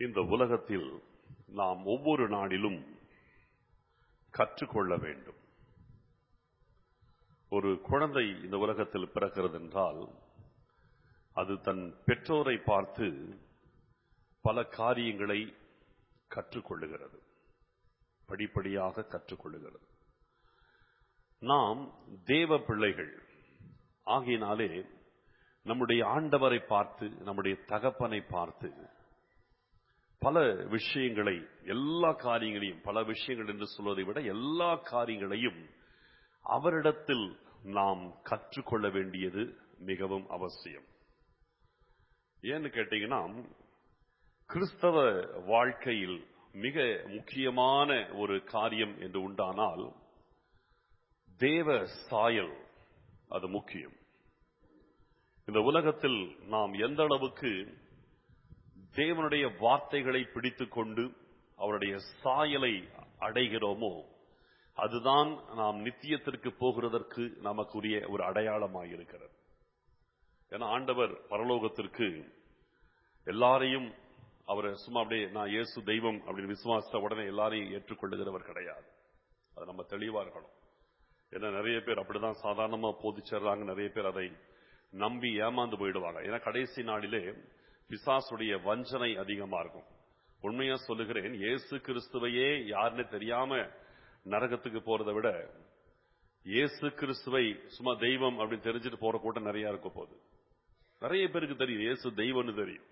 இந்த உலகத்தில் நாம் ஒவ்வொரு நாளிலும் கற்றுக்கொள்ள வேண்டும் ஒரு குழந்தை இந்த உலகத்தில் பிறக்கிறது என்றால் அது தன் பெற்றோரை பார்த்து பல காரியங்களை கற்றுக்கொள்ளுகிறது படிப்படியாக கற்றுக்கொள்ளுகிறது நாம் தேவ பிள்ளைகள் ஆகையினாலே நம்முடைய ஆண்டவரை பார்த்து நம்முடைய தகப்பனை பார்த்து பல விஷயங்களை எல்லா காரியங்களையும் பல விஷயங்கள் என்று சொல்வதை விட எல்லா காரியங்களையும் அவரிடத்தில் நாம் கற்றுக்கொள்ள வேண்டியது மிகவும் அவசியம் ஏன்னு கேட்டீங்கன்னா கிறிஸ்தவ வாழ்க்கையில் மிக முக்கியமான ஒரு காரியம் என்று உண்டானால் தேவ சாயல் அது முக்கியம் இந்த உலகத்தில் நாம் எந்த அளவுக்கு தேவனுடைய வார்த்தைகளை பிடித்துக் கொண்டு அவருடைய சாயலை அடைகிறோமோ அதுதான் நாம் நித்தியத்திற்கு போகிறதற்கு நமக்குரிய ஒரு அடையாளமாயிருக்கிறது ஏன்னா ஆண்டவர் பரலோகத்திற்கு எல்லாரையும் அவர் சும்மா அப்படியே நான் இயேசு தெய்வம் அப்படின்னு விசுவாச உடனே எல்லாரையும் ஏற்றுக்கொள்ளுகிறவர் கிடையாது அது நம்ம தெளிவா இருக்கணும் ஏன்னா நிறைய பேர் அப்படிதான் சாதாரணமா போதிச்சிடுறாங்க நிறைய பேர் அதை நம்பி ஏமாந்து போயிடுவாங்க ஏன்னா கடைசி நாளிலே பிசாசுடைய வஞ்சனை அதிகமா இருக்கும் உண்மையா சொல்லுகிறேன் இயேசு கிறிஸ்துவையே யாருன்னு தெரியாம நரகத்துக்கு போறதை விட இயேசு கிறிஸ்துவை சும்மா தெய்வம் அப்படின்னு தெரிஞ்சுட்டு போற கூட்டம் நிறைய இருக்க போகுது நிறைய பேருக்கு தெரியும் இயேசு தெய்வம்னு தெரியும்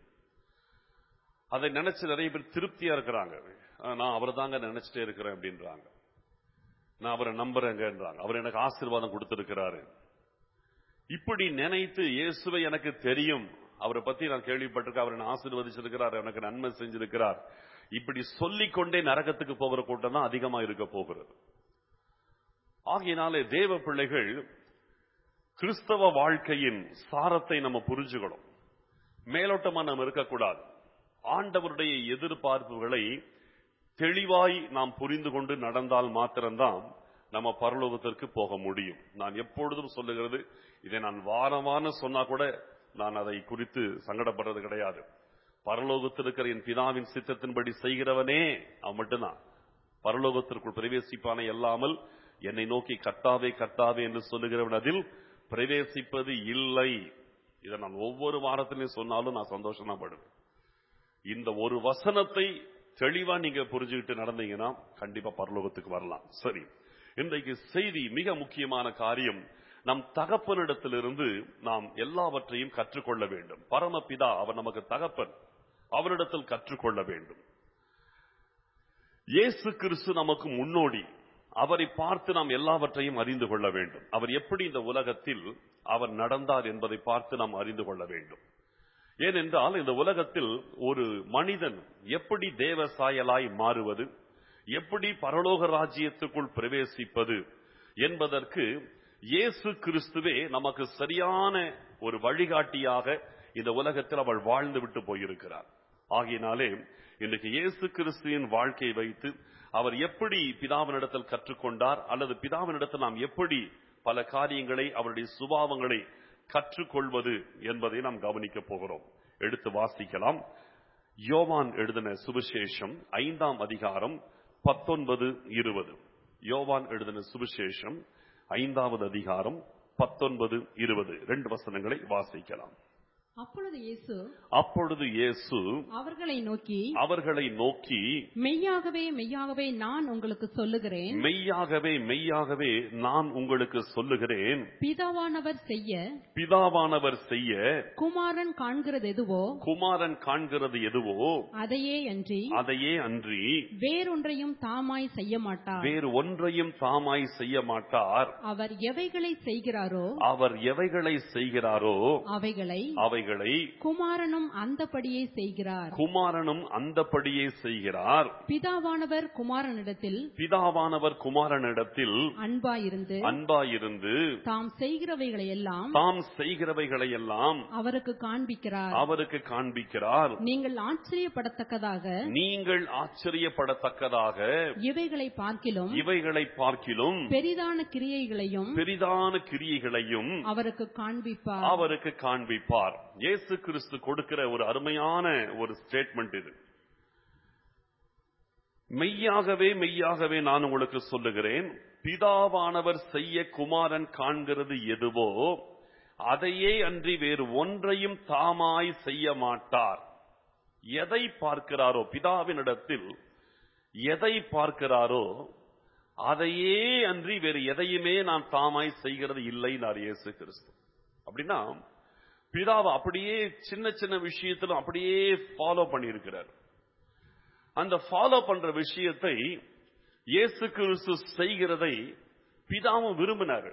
அதை நினைச்சு நிறைய பேர் திருப்தியா இருக்கிறாங்க நான் அவரை தாங்க நினைச்சிட்டே இருக்கிறேன் அப்படின்றாங்க நான் அவரை நம்புறேங்கன்றாங்க அவர் எனக்கு ஆசீர்வாதம் கொடுத்திருக்கிறாரு இப்படி நினைத்து இயேசுவை எனக்கு தெரியும் அவரை பத்தி நான் கேள்விப்பட்டிருக்கேன் அவர் என்ன ஆசீர்வதிச்சிருக்கிறார் எனக்கு நன்மை செஞ்சிருக்கிறார் இப்படி சொல்லிக்கொண்டே நரகத்துக்கு போகிற கூட்டம் தான் அதிகமா இருக்க போகிறது ஆகையினாலே தேவ பிள்ளைகள் கிறிஸ்தவ வாழ்க்கையின் சாரத்தை நம்ம புரிஞ்சுக்கணும் மேலோட்டமா நம்ம இருக்கக்கூடாது ஆண்டவருடைய எதிர்பார்ப்புகளை தெளிவாய் நாம் புரிந்து கொண்டு நடந்தால் மாத்திரம்தான் நம்ம பரலோகத்திற்கு போக முடியும் நான் எப்பொழுதும் சொல்லுகிறது இதை நான் வாரமான சொன்னா கூட நான் அதை குறித்து சங்கடப்படுறது கிடையாது பரலோகத்தில் இருக்கிற என் பிதாவின் சித்தத்தின்படி செய்கிறவனே அவன் மட்டும்தான் பரலோகத்திற்குள் பிரவேசிப்பானே அல்லாமல் என்னை நோக்கி கர்த்தாவே கர்த்தாவே என்று சொல்லுகிறவன் அதில் பிரவேசிப்பது இல்லை இதை நான் ஒவ்வொரு வாரத்திலையும் சொன்னாலும் நான் சந்தோஷமா படுவேன் இந்த ஒரு வசனத்தை தெளிவா நீங்க புரிஞ்சுக்கிட்டு நடந்தீங்கன்னா கண்டிப்பா பரலோகத்துக்கு வரலாம் சரி இன்றைக்கு செய்தி மிக முக்கியமான காரியம் நம் தகப்பனிடத்திலிருந்து நாம் எல்லாவற்றையும் கற்றுக்கொள்ள வேண்டும் பரமபிதா அவர் நமக்கு தகப்பன் அவரிடத்தில் கற்றுக்கொள்ள வேண்டும் இயேசு கிறிஸ்து நமக்கு முன்னோடி அவரை பார்த்து நாம் எல்லாவற்றையும் அறிந்து கொள்ள வேண்டும் அவர் எப்படி இந்த உலகத்தில் அவர் நடந்தார் என்பதை பார்த்து நாம் அறிந்து கொள்ள வேண்டும் ஏனென்றால் இந்த உலகத்தில் ஒரு மனிதன் எப்படி தேவ சாயலாய் மாறுவது எப்படி பரலோக ராஜ்யத்துக்குள் பிரவேசிப்பது என்பதற்கு இயேசு கிறிஸ்துவே நமக்கு சரியான ஒரு வழிகாட்டியாக இந்த உலகத்தில் அவள் வாழ்ந்து விட்டு போயிருக்கிறார் ஆகையினாலே இன்றைக்கு இயேசு கிறிஸ்துவின் வாழ்க்கையை வைத்து அவர் எப்படி பிதாவினிடத்தில் கற்றுக்கொண்டார் அல்லது பிதாவினிடத்தில் நாம் எப்படி பல காரியங்களை அவருடைய சுபாவங்களை கற்றுக்கொள்வது என்பதை நாம் கவனிக்க போகிறோம் எடுத்து வாசிக்கலாம் யோவான் எழுதின சுவிசேஷம் ஐந்தாம் அதிகாரம் பத்தொன்பது இருபது யோவான் எழுதின சுவிசேஷம் ஐந்தாவது அதிகாரம் பத்தொன்பது இருபது ரெண்டு வசனங்களை வாசிக்கலாம் அப்பொழுது இயேசு அப்பொழுது இயேசு அவர்களை நோக்கி அவர்களை நோக்கி மெய்யாகவே மெய்யாகவே நான் உங்களுக்கு சொல்லுகிறேன் மெய்யாகவே மெய்யாகவே நான் உங்களுக்கு சொல்லுகிறேன் பிதாவானவர் செய்ய பிதாவானவர் செய்ய குமாரன் காண்கிறது எதுவோ குமாரன் காண்கிறது எதுவோ அதையே அன்றி அதையே அன்றி வேறொன்றையும் தாமாய் செய்ய மாட்டார் வேறு ஒன்றையும் தாமாய் செய்ய மாட்டார் அவர் எவைகளை செய்கிறாரோ அவர் எவைகளை செய்கிறாரோ அவைகளை அவைகளை குமாரனும் அந்தபடியே செய்கிறார் குமாரனும் அந்தபடியே செய்கிறார் பிதாவானவர் குமாரனிடத்தில் பிதாவானவர் குமாரனிடத்தில் அன்பாயிருந்து அன்பாயிருந்து தாம் செய்கிறவைகளை எல்லாம் தாம் செய்கிறவைகளை எல்லாம் அவருக்கு காண்பிக்கிறார் அவருக்கு காண்பிக்கிறார் நீங்கள் ஆச்சரியப்படத்தக்கதாக நீங்கள் ஆச்சரியப்படத்தக்கதாக இவைகளை பார்க்கிலும் இவைகளை பார்க்கிலும் பெரிதான கிரியைகளையும் பெரிதான கிரியைகளையும் அவருக்கு காண்பிப்பார் அவருக்கு காண்பிப்பார் இயேசு கிறிஸ்து கொடுக்கிற ஒரு அருமையான ஒரு ஸ்டேட்மெண்ட் இது மெய்யாகவே மெய்யாகவே நான் உங்களுக்கு சொல்லுகிறேன் பிதாவானவர் செய்ய குமாரன் காண்கிறது எதுவோ அதையே அன்றி வேறு ஒன்றையும் தாமாய் செய்ய மாட்டார் எதை பார்க்கிறாரோ பிதாவினிடத்தில் எதை பார்க்கிறாரோ அதையே அன்றி வேறு எதையுமே நான் தாமாய் செய்கிறது இல்லை நான் இயேசு கிறிஸ்து அப்படின்னா பிதாவை அப்படியே சின்ன சின்ன விஷயத்திலும் அப்படியே ஃபாலோ பண்ணியிருக்கிறார் அந்த ஃபாலோ பண்ற விஷயத்தை இயேசு கிறிஸ்து செய்கிறதை பிதாவும் விரும்பினாரு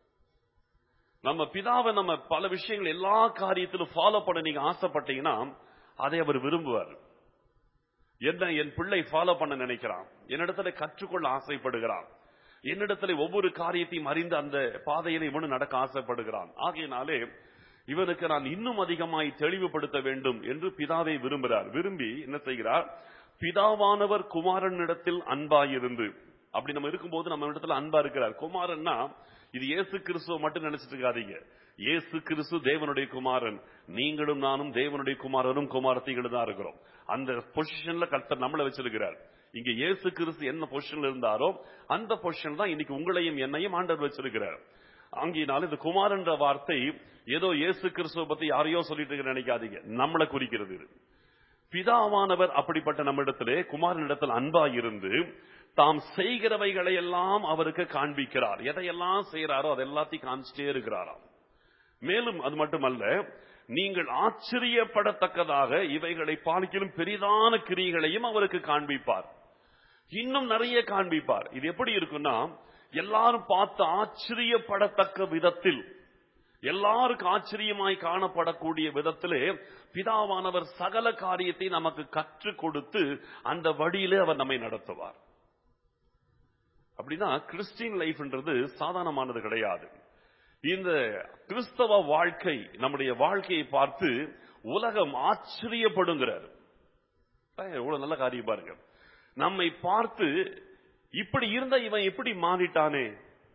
நம்ம பிதாவை நம்ம பல விஷயங்கள் எல்லா காரியத்திலும் ஃபாலோ பண்ண நீங்க ஆசைப்பட்டீங்கன்னா அதை அவர் விரும்புவார் என்ன என் பிள்ளை ஃபாலோ பண்ண நினைக்கிறான் என்னிடத்துல கற்றுக்கொள்ள ஆசைப்படுகிறான் என்னிடத்துல ஒவ்வொரு காரியத்தையும் அறிந்து அந்த பாதையில இவனு நடக்க ஆசைப்படுகிறான் ஆகையினாலே இவனுக்கு நான் இன்னும் அதிகமாய் தெளிவுபடுத்த வேண்டும் என்று பிதாவை விரும்புகிறார் விரும்பி என்ன செய்கிறார் பிதாவானவர் குமாரனிடத்தில் அன்பாயிருந்து அப்படி நம்ம இருக்கும்போது நம்ம இடத்துல அன்பா இருக்கிறார் குமாரன்னா இது இயேசு கிறிஸ்துவ மட்டும் நினைச்சிட்டு இருக்காதீங்க இயேசு கிறிஸ்து தேவனுடைய குமாரன் நீங்களும் நானும் தேவனுடைய குமாரனும் குமாரத்திகளும் தான் இருக்கிறோம் அந்த பொசிஷன்ல கர்த்தர் நம்மளை வச்சிருக்கிறார் இங்க இயேசு கிறிஸ்து என்ன பொசிஷன்ல இருந்தாரோ அந்த பொசிஷன் தான் இன்னைக்கு உங்களையும் என்னையும் ஆண்டவர் வச்சிருக்கிறார் அங்கினால இந்த குமாரன்ற வார்த்தை ஏதோ இயேசு கிறிஸ்துவ பத்தி யாரையோ சொல்லிட்டு இருக்க நினைக்காதீங்க நம்மளை குறிக்கிறது இது பிதாவானவர் அப்படிப்பட்ட நம்மிடத்திலே குமாரனிடத்தில் அன்பா இருந்து தாம் செய்கிறவைகளை எல்லாம் அவருக்கு காண்பிக்கிறார் எதையெல்லாம் செய்யறாரோ அது எல்லாத்தையும் காமிச்சிட்டே இருக்கிறாராம் மேலும் அது மட்டுமல்ல நீங்கள் ஆச்சரியப்படத்தக்கதாக இவைகளை பாலிக்கலும் பெரிதான கிரியைகளையும் அவருக்கு காண்பிப்பார் இன்னும் நிறைய காண்பிப்பார் இது எப்படி இருக்குன்னா எல்லாரும் பார்த்து ஆச்சரியப்படத்தக்க விதத்தில் எல்லாருக்கும் ஆச்சரியமாய் காணப்படக்கூடிய விதத்திலே பிதாவானவர் சகல காரியத்தை நமக்கு கற்றுக் கொடுத்து அந்த வழியிலே அவர் நம்மை நடத்துவார் அப்படின்னா கிறிஸ்டின் லைஃப்ன்றது சாதாரணமானது கிடையாது இந்த கிறிஸ்தவ வாழ்க்கை நம்முடைய வாழ்க்கையை பார்த்து உலகம் ஆச்சரியப்படுங்கிறார் எவ்வளவு நல்ல காரியம் பாருங்க நம்மை பார்த்து இப்படி இருந்த இவன் எப்படி மாறிட்டானே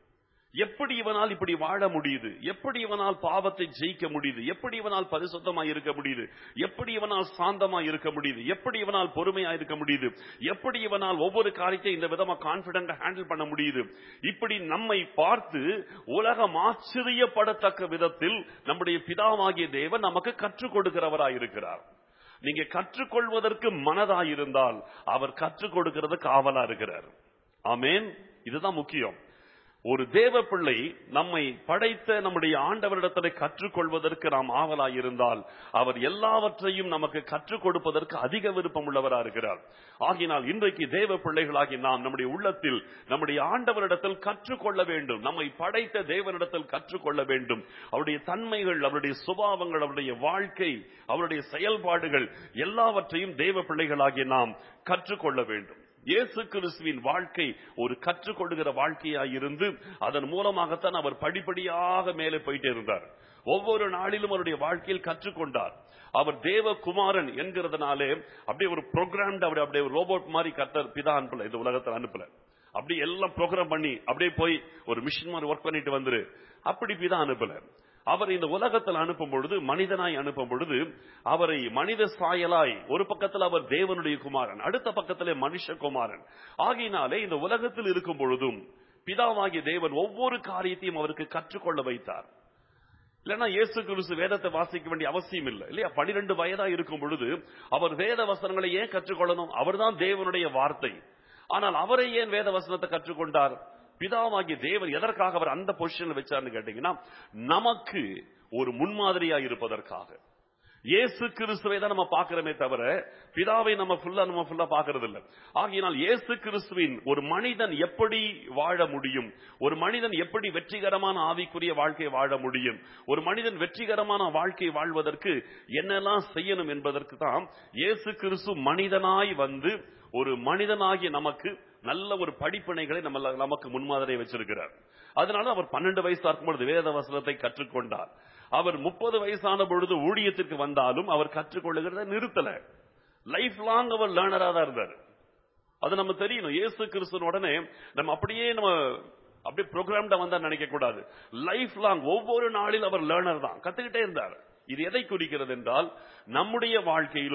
எப்படி இவனால் இப்படி வாழ முடியுது எப்படி இவனால் பாவத்தை ஜெயிக்க முடியுது எப்படி இவனால் பரிசுத்தமாய் இருக்க முடியுது எப்படி இவனால் சாந்தமாய் இருக்க முடியுது எப்படி இவனால் பொறுமையா இருக்க முடியுது எப்படி இவனால் ஒவ்வொரு காரியத்தை இந்த விதமா கான்பிடண்டா ஹேண்டில் பண்ண முடியுது இப்படி நம்மை பார்த்து உலகம் ஆச்சரியப்படத்தக்க விதத்தில் நம்முடைய பிதாவாகிய தேவன் நமக்கு கற்றுக் கொடுக்கிறவராய் இருக்கிறார் நீங்க கற்றுக்கொள்வதற்கு மனதாயிருந்தால் அவர் கற்றுக் கொடுக்கிறதுக்கு ஆவலா இருக்கிறார் ஆமேன் இதுதான் முக்கியம் ஒரு தேவ பிள்ளை நம்மை படைத்த நம்முடைய ஆண்டவரிடத்தில் கற்றுக்கொள்வதற்கு நாம் ஆவலாயிருந்தால் அவர் எல்லாவற்றையும் நமக்கு கற்றுக் கொடுப்பதற்கு அதிக விருப்பம் உள்ளவரா இருக்கிறார் ஆகினால் இன்றைக்கு தேவ பிள்ளைகளாகி நாம் நம்முடைய உள்ளத்தில் நம்முடைய ஆண்டவரிடத்தில் கற்றுக்கொள்ள வேண்டும் நம்மை படைத்த தேவனிடத்தில் கற்றுக்கொள்ள வேண்டும் அவருடைய தன்மைகள் அவருடைய சுபாவங்கள் அவருடைய வாழ்க்கை அவருடைய செயல்பாடுகள் எல்லாவற்றையும் தேவ பிள்ளைகளாகி நாம் கற்றுக்கொள்ள வேண்டும் இயேசு கிறிஸ்துவின் வாழ்க்கை ஒரு கற்றுக்கொள்ளுகிற வாழ்க்கையாய் இருந்து அதன் மூலமாகத்தான் அவர் படிப்படியாக மேலே போயிட்டே இருந்தார் ஒவ்வொரு நாளிலும் அவருடைய வாழ்க்கையில் கற்றுக்கொண்டார் அவர் தேவ குமாரன் என்கிறதுனாலே அப்படியே ஒரு ப்ரோக்ராம் அவர் அப்படியே ஒரு ரோபோட் மாதிரி கத்தர் பிதா அனுப்பல இந்த உலகத்தில் அனுப்பல அப்படி எல்லாம் ப்ரோக்ராம் பண்ணி அப்படியே போய் ஒரு மிஷின் மாதிரி ஒர்க் பண்ணிட்டு வந்துரு அப்படி பிதா அனுப்பல அவர் இந்த உலகத்தில் அனுப்பும் பொழுது மனிதனாய் அனுப்பும் பொழுது அவரை மனித சாயலாய் ஒரு பக்கத்தில் அவர் தேவனுடைய குமாரன் அடுத்த பக்கத்திலே மனுஷ குமாரன் ஆகையினாலே இந்த உலகத்தில் இருக்கும் பொழுதும் பிதாவாகிய தேவன் ஒவ்வொரு காரியத்தையும் அவருக்கு கற்றுக்கொள்ள வைத்தார் இல்லைன்னா இயேசு கிறிஸ்து வேதத்தை வாசிக்க வேண்டிய அவசியம் இல்லை இல்லையா பனிரெண்டு வயதா இருக்கும் பொழுது அவர் வேத வசனங்களை ஏன் கற்றுக்கொள்ளணும் அவர்தான் தேவனுடைய வார்த்தை ஆனால் அவரை ஏன் வேத வசனத்தை கற்றுக்கொண்டார் பிதாவாகிய தேவன் எதற்காக அவர் அந்த பொசிஷன்ல வச்சார்னு கேட்டீங்கன்னா நமக்கு ஒரு முன்மாதிரியா இருப்பதற்காக இயேசு கிறிஸ்துவை தான் நம்ம பார்க்கிறோமே தவிர பிதாவை நம்ம ஃபுல்லா நம்ம ஃபுல்லா பார்க்கறது இல்ல ஆகையினால் இயேசு கிறிஸ்துவின் ஒரு மனிதன் எப்படி வாழ முடியும் ஒரு மனிதன் எப்படி வெற்றிகரமான ஆவிக்குரிய வாழ்க்கை வாழ முடியும் ஒரு மனிதன் வெற்றிகரமான வாழ்க்கை வாழ்வதற்கு என்னெல்லாம் செய்யணும் என்பதற்கு தான் இயேசு கிறிஸ்து மனிதனாய் வந்து ஒரு மனிதனாகிய நமக்கு நல்ல ஒரு படிப்பினைகளை நம்ம நமக்கு முன்மாதிரியை வச்சிருக்கிறார் அதனால அவர் பன்னெண்டு வயசா இருக்கும் பொழுது வேத வசனத்தை கற்றுக்கொண்டார் அவர் முப்பது வயசான பொழுது ஊழியத்திற்கு வந்தாலும் அவர் கற்றுக்கொள்ளுகிறத நிறுத்தல லைஃப் லாங் அவர் லேர்னரா தான் இருந்தார் அது நம்ம தெரியணும் இயேசு கிறிஸ்துவ உடனே நம்ம அப்படியே நம்ம அப்படியே ப்ரோக்ராம்ட வந்தா நினைக்க கூடாது லைஃப் லாங் ஒவ்வொரு நாளில் அவர் லேர்னர் தான் கத்துக்கிட்டே இருந்தார் இது எதை குறிக்கிறது என்றால் நம்முடைய வாழ்க்கையிலும்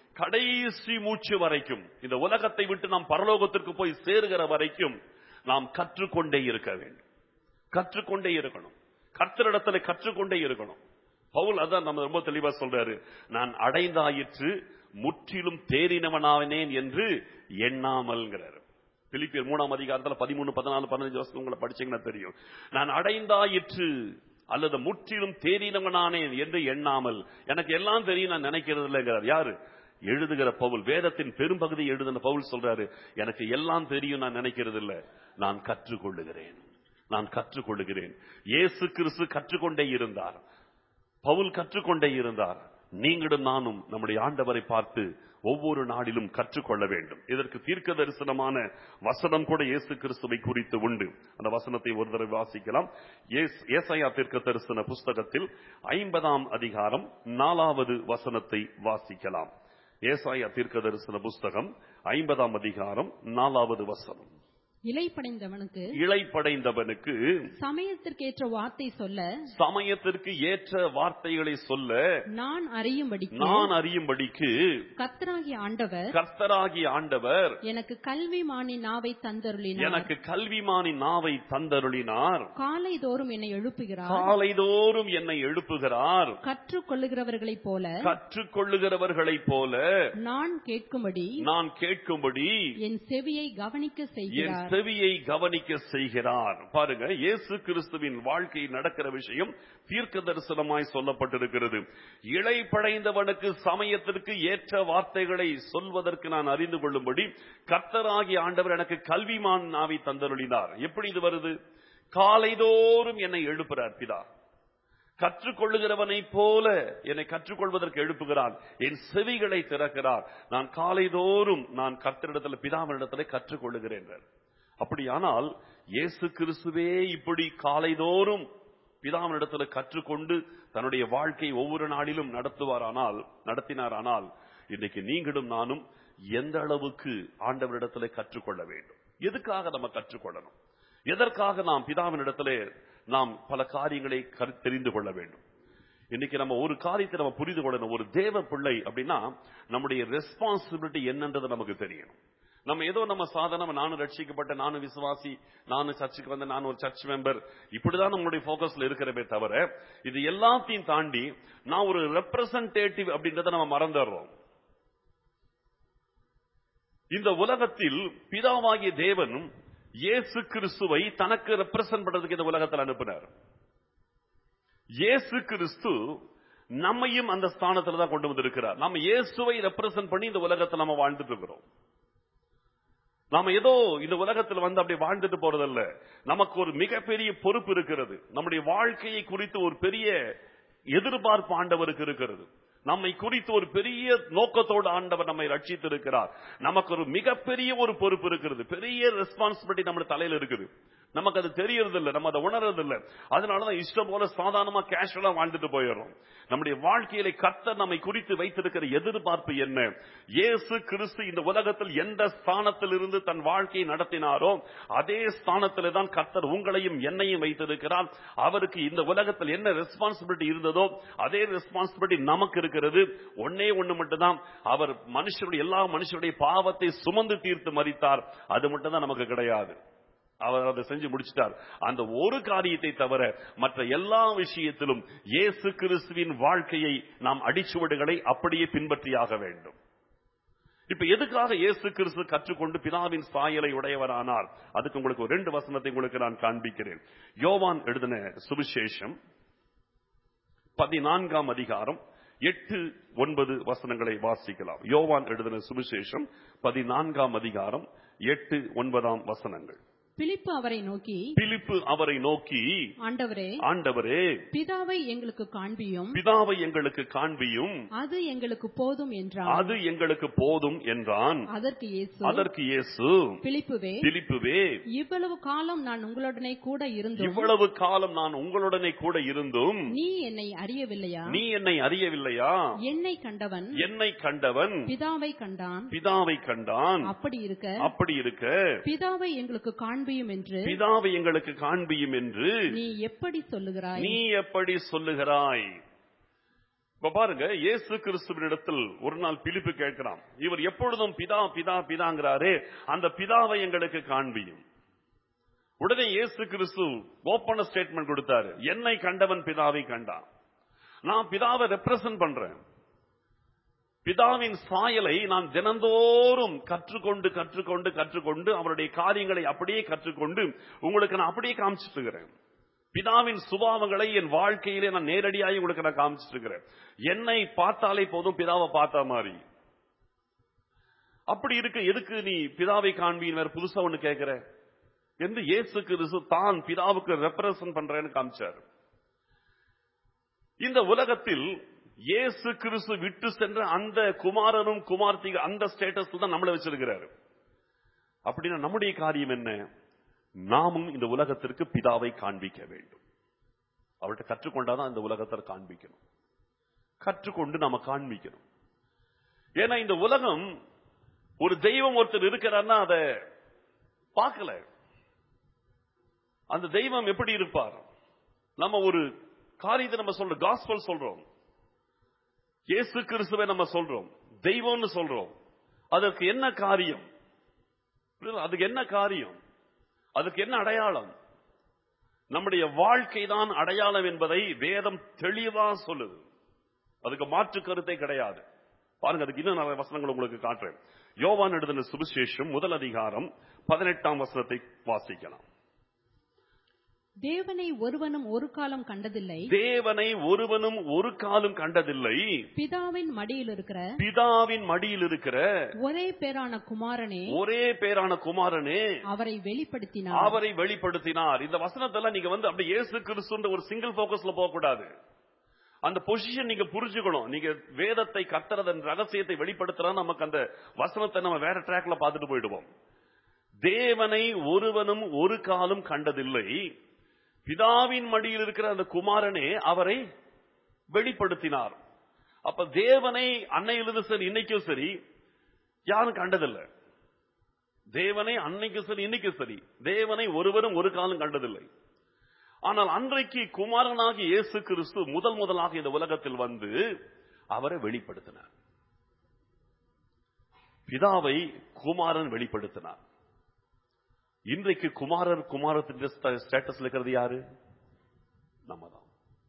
கடைசி மூச்சு வரைக்கும் இந்த உலகத்தை விட்டு நாம் பரலோகத்திற்கு போய் சேருகிற வரைக்கும் நாம் கற்றுக்கொண்டே இருக்க வேண்டும் கற்றுக்கொண்டே இருக்கணும் கர்த்தரிடத்துல கற்றுக்கொண்டே இருக்கணும் பவுல் அதான் நம்ம ரொம்ப தெளிவா சொல்றாரு நான் அடைந்தாயிற்று முற்றிலும் தேறினவனானேன் என்று எண்ணாமல்ங்கிறாரு பிலிப்பியர் மூணாம் அதிகாரத்துல பதிமூணு பதினாலு பதினஞ்சு வருஷம் உங்களை படிச்சீங்கன்னா தெரியும் நான் அடைந்தாயிற்று அல்லது முற்றிலும் தேறினவனானேன் என்று எண்ணாமல் எனக்கு எல்லாம் தெரியும் நான் நினைக்கிறது இல்லைங்கிறார் யாரு எழுதுகிற பவுல் வேதத்தின் பெரும்பகுதி எழுதின பவுல் சொல்றாரு எனக்கு எல்லாம் தெரியும் நான் நினைக்கிறது இல்ல நான் கற்றுக்கொள்ளுகிறேன் நான் கற்றுக்கொள்ளுகிறேன் இயேசு கிறிஸ்து கற்றுக்கொண்டே இருந்தார் பவுல் கற்றுக்கொண்டே இருந்தார் நீங்களும் நானும் நம்முடைய ஆண்டவரை பார்த்து ஒவ்வொரு நாளிலும் கற்றுக்கொள்ள வேண்டும் இதற்கு தீர்க்க தரிசனமான வசனம் கூட இயேசு கிறிஸ்துவை குறித்து உண்டு அந்த வசனத்தை ஒரு தடவை வாசிக்கலாம் ஏஸ்- ஏசாயா தீர்க்க தரிசன புஸ்தகத்தில் ஐம்பதாம் அதிகாரம் நாலாவது வசனத்தை வாசிக்கலாம் ஏசாயா தீர்க்க தரிசன புஸ்தகம் ஐம்பதாம் அதிகாரம் நாலாவது வசனம் இலைப்படைந்தவனுக்கு இளைப்படைந்தவனுக்கு சமயத்திற்கேற்ற வார்த்தை சொல்ல சமயத்திற்கு ஏற்ற வார்த்தைகளை சொல்ல நான் அறியும்படிக்கு நான் அறியும்படிக்கு கர்த்தராகிய ஆண்டவர் கர்த்தராகிய ஆண்டவர் எனக்கு கல்விமானி நாவை தந்தருளினார் எனக்கு கல்விமானி நாவை தந்தருளினார் காலைதோறும் என்னை எழுப்புகிறார் காலைதோறும் என்னை எழுப்புகிறார் கற்றுக்கொள்ளுகிறவர்களைப் போல கற்றுக்கொள்ளுகிறவர்களைப் போல நான் கேட்கும்படி நான் கேட்கும்படி என் செவியை கவனிக்க என் செய்கிறார் செவியை கவனிக்க செய்கிறார் பாருங்க இயேசு கிறிஸ்துவின் வாழ்க்கை நடக்கிற விஷயம் தீர்க்க தரிசனமாய் சொல்லப்பட்டிருக்கிறது இளை படைந்தவனுக்கு சமயத்திற்கு ஏற்ற வார்த்தைகளை சொல்வதற்கு நான் அறிந்து கொள்ளும்படி கர்த்தராகிய ஆண்டவர் எனக்கு கல்விமான் நாவி தந்தருளினார் எப்படி இது வருது காலைதோறும் என்னை எழுப்புறார் பிதா கற்றுக்கொள்ளுகிறவனைப் போல என்னை கற்றுக்கொள்வதற்கு எழுப்புகிறான் என் செவிகளை திறக்கிறார் நான் காலைதோறும் நான் கர்த்தரிடத்தில் பிதாவினிடத்தில் கற்றுக்கொள்ளுகிறேன் அப்படியானால் இயேசு கிறிஸ்துவே இப்படி காலைதோறும் பிதாவினிடத்தில் கற்றுக்கொண்டு தன்னுடைய வாழ்க்கை ஒவ்வொரு நாளிலும் நடத்துவாரானால் நடத்தினாரானால் இன்னைக்கு நீங்களும் நானும் எந்த அளவுக்கு ஆண்டவரிடத்தில் கற்றுக்கொள்ள வேண்டும் எதுக்காக நம்ம கற்றுக்கொள்ளணும் எதற்காக நாம் பிதாவினிடத்திலே நாம் பல காரியங்களை கரு- தெரிந்து கொள்ள வேண்டும் இன்னைக்கு நம்ம ஒரு காரியத்தை நம்ம புரிந்து கொள்ளணும் ஒரு தேவ பிள்ளை அப்படின்னா நம்முடைய ரெஸ்பான்சிபிலிட்டி என்னன்றது நமக்கு தெரியணும் நம்ம ஏதோ நம்ம சாதாரண நானும் ரட்சிக்கப்பட்ட நானும் விசுவாசி நானும் சர்ச்சுக்கு வந்த நான் ஒரு சர்ச் மெம்பர் இப்படிதான் நம்மளுடைய போக்கஸ்ல இருக்கிறவே தவிர இது எல்லாத்தையும் தாண்டி நான் ஒரு ரெப்ரசன்டேட்டிவ் அப்படின்றத நம்ம மறந்துடுறோம் இந்த உலகத்தில் பிதாவாகிய தேவனும் இயேசு கிறிஸ்துவை தனக்கு ரெப்ரசன்ட் பண்றதுக்கு இந்த உலகத்தில் அனுப்பினார் இயேசு கிறிஸ்து நம்மையும் அந்த ஸ்தானத்துல தான் கொண்டு வந்திருக்கிறார் நம்ம இயேசுவை ரெப்ரசன்ட் பண்ணி இந்த உலகத்தில் நம்ம வாழ்ந்துட்டு இருக்கிறோம் நாம ஏதோ இந்த உலகத்தில் வந்து அப்படி வாழ்ந்துட்டு போறதல்ல நமக்கு ஒரு மிகப்பெரிய பொறுப்பு இருக்கிறது நம்முடைய வாழ்க்கையை குறித்து ஒரு பெரிய எதிர்பார்ப்பு ஆண்டவருக்கு இருக்கிறது நம்மை குறித்து ஒரு பெரிய நோக்கத்தோடு ஆண்டவர் நம்மை ரட்சித்திருக்கிறார் நமக்கு ஒரு மிகப்பெரிய ஒரு பொறுப்பு இருக்கிறது பெரிய ரெஸ்பான்சிபிலிட்டி நம்ம தலையில இருக்குது நமக்கு அது தெரியறது இல்ல நம்ம அதை உணர்றது இல்ல அதனாலதான் இஷ்டம் போல சாதாரணமா கேஷுவலா வாழ்ந்துட்டு போயிடுறோம் நம்முடைய வாழ்க்கையில கர்த்தர் நம்மை குறித்து வைத்திருக்கிற எதிர்பார்ப்பு என்ன இயேசு கிறிஸ்து இந்த உலகத்தில் எந்த ஸ்தானத்தில் இருந்து தன் வாழ்க்கையை நடத்தினாரோ அதே ஸ்தானத்திலே தான் கர்த்தர் உங்களையும் என்னையும் வைத்திருக்கிறார் அவருக்கு இந்த உலகத்தில் என்ன ரெஸ்பான்சிபிலிட்டி இருந்ததோ அதே ரெஸ்பான்சிபிலிட்டி நமக்கு இருக்கிறது ஒன்னே ஒண்ணு மட்டும்தான் அவர் மனுஷருடைய எல்லா மனுஷருடைய பாவத்தை சுமந்து தீர்த்து மறித்தார் அது மட்டும் தான் நமக்கு கிடையாது அவர் அதை செஞ்சு முடிச்சிட்டார் அந்த ஒரு காரியத்தை தவிர மற்ற எல்லா விஷயத்திலும் இயேசு கிறிஸ்துவின் வாழ்க்கையை நாம் அடிச்சுவடுகளை அப்படியே பின்பற்றியாக வேண்டும் இப்ப எதுக்காக இயேசு கிறிஸ்து கற்றுக்கொண்டு பிதாவின் சாயலை உடையவரானார் அதுக்கு உங்களுக்கு ஒரு ரெண்டு வசனத்தை உங்களுக்கு நான் காண்பிக்கிறேன் யோவான் எழுதின சுவிசேஷம் பதினான்காம் அதிகாரம் எட்டு ஒன்பது வசனங்களை வாசிக்கலாம் யோவான் எழுதின சுவிசேஷம் பதினான்காம் அதிகாரம் எட்டு ஒன்பதாம் வசனங்கள் பிலிப்பு அவரை நோக்கி பிலிப்பு அவரை நோக்கி ஆண்டவரே ஆண்டவரே பிதாவை எங்களுக்கு காண்பியும் பிதாவை எங்களுக்கு காண்பியும் அது எங்களுக்கு போதும் என்றான் அது எங்களுக்கு போதும் என்றான் அதற்கு இயேசு அதற்கு இயேசு பிலிப்புவே பிலிப்புவே இவ்வளவு காலம் நான் உங்களுடனே கூட இருந்தும் இவ்வளவு காலம் நான் உங்களுடனே கூட இருந்தும் நீ என்னை அறியவில்லையா நீ என்னை அறியவில்லையா என்னை கண்டவன் என்னை கண்டவன் பிதாவை கண்டான் பிதாவை கண்டான் அப்படி இருக்க அப்படி இருக்க பிதாவை எங்களுக்கு காண்பியும் என்று பிதாவை எங்களுக்கு காண்பியும் என்று நீ எப்படி சொல்லுகிறாய் நீ எப்படி சொல்லுகிறாய் இப்ப பாருங்க இயேசு கிறிஸ்துவினிடத்தில் ஒரு நாள் பிலிப்பு கேட்கிறான் இவர் எப்பொழுதும் பிதா பிதா பிதாங்கிறாரே அந்த பிதாவை எங்களுக்கு காண்பியும் உடனே இயேசு கிறிஸ்து ஓப்பன ஸ்டேட்மெண்ட் கொடுத்தாரு என்னை கண்டவன் பிதாவை கண்டான் நான் பிதாவை ரெப்ரசன்ட் பண்றேன் பிதாவின் சாயலை நான் தினந்தோறும் கற்றுக்கொண்டு கற்றுக்கொண்டு கற்றுக்கொண்டு அவருடைய காரியங்களை அப்படியே கற்றுக்கொண்டு உங்களுக்கு நான் அப்படியே காமிச்சிட்டு இருக்கிறேன் பிதாவின் சுபாவங்களை என் வாழ்க்கையிலே நான் நேரடியாக உங்களுக்கு நான் காமிச்சிட்டு இருக்கிறேன் என்னை பார்த்தாலே போதும் பிதாவை பார்த்த மாதிரி அப்படி இருக்கு எதுக்கு நீ பிதாவை காண்பின் வேற புதுசா ஒண்ணு கேட்கிற என்று இயேசு கிறிஸ்து தான் பிதாவுக்கு ரெப்ரசன்ட் பண்றேன்னு காமிச்சார் இந்த உலகத்தில் இயேசு கிறிஸ்து விட்டு சென்ற அந்த குமாரனும் குமார்த்தி அந்த ஸ்டேட்டஸ்ல தான் நம்மளை வச்சிருக்கிறாரு அப்படின்னா நம்முடைய காரியம் என்ன நாமும் இந்த உலகத்திற்கு பிதாவை காண்பிக்க வேண்டும் அவர்கிட்ட கற்றுக்கொண்டாதான் இந்த உலகத்தை காண்பிக்கணும் கற்றுக்கொண்டு நாம காண்பிக்கணும் ஏன்னா இந்த உலகம் ஒரு தெய்வம் ஒருத்தர் இருக்கிறார்னா அதை பார்க்கல அந்த தெய்வம் எப்படி இருப்பார் நம்ம ஒரு காரியத்தை நம்ம சொல்றோம் காஸ்பல் சொல்றோம் இயேசு கிறிஸ்துவை நம்ம சொல்றோம் தெய்வம்னு சொல்றோம் அதற்கு என்ன காரியம் அதுக்கு என்ன காரியம் அதுக்கு என்ன அடையாளம் நம்முடைய வாழ்க்கை தான் அடையாளம் என்பதை வேதம் தெளிவா சொல்லுது அதுக்கு மாற்று கருத்தை கிடையாது பாருங்க அதுக்கு இன்னும் நிறைய வசனங்கள் உங்களுக்கு காட்டுறேன் யோவான் எழுதின சுவிசேஷம் முதல் அதிகாரம் பதினெட்டாம் வசனத்தை வாசிக்கலாம் தேவனை ஒருவனும் ஒரு காலம் கண்டதில்லை தேவனை ஒருவனும் ஒரு காலும் கண்டதில்லை பிதாவின் மடியில் இருக்கிற பிதாவின் மடியில் இருக்கிற ஒரே பேரான குமாரனே ஒரே பேரான குமாரனே அவரை வெளிப்படுத்தினார் அவரை வெளிப்படுத்தினார் இந்த வசனத்தெல்லாம் நீங்க வந்து அப்படி இயேசு கிறிஸ்துன்ற ஒரு சிங்கிள் போக்கஸ்ல போக கூடாது அந்த பொசிஷன் நீங்க புரிஞ்சுக்கணும் நீங்க வேதத்தை கத்துறதன் ரகசியத்தை வெளிப்படுத்துறா நமக்கு அந்த வசனத்தை நம்ம வேற ட்ராக்ல பார்த்துட்டு போயிடுவோம் தேவனை ஒருவனும் ஒரு காலும் கண்டதில்லை பிதாவின் மடியில் இருக்கிற அந்த குமாரனே அவரை வெளிப்படுத்தினார் அப்ப தேவனை அன்னையிலிருந்து சரி இன்னைக்கும் சரி யாரும் கண்டதில்லை தேவனை அன்னைக்கு சரி இன்னைக்கு சரி தேவனை ஒருவரும் ஒரு காலம் கண்டதில்லை ஆனால் அன்றைக்கு குமாரனாகி இயேசு கிறிஸ்து முதல் முதலாக இந்த உலகத்தில் வந்து அவரை வெளிப்படுத்தினார் பிதாவை குமாரன் வெளிப்படுத்தினார் இன்றைக்கு குமாரர் குமாரத்தின் ஸ்டேட்டஸ்ல இருக்கிறது யாரு நம்ம தான்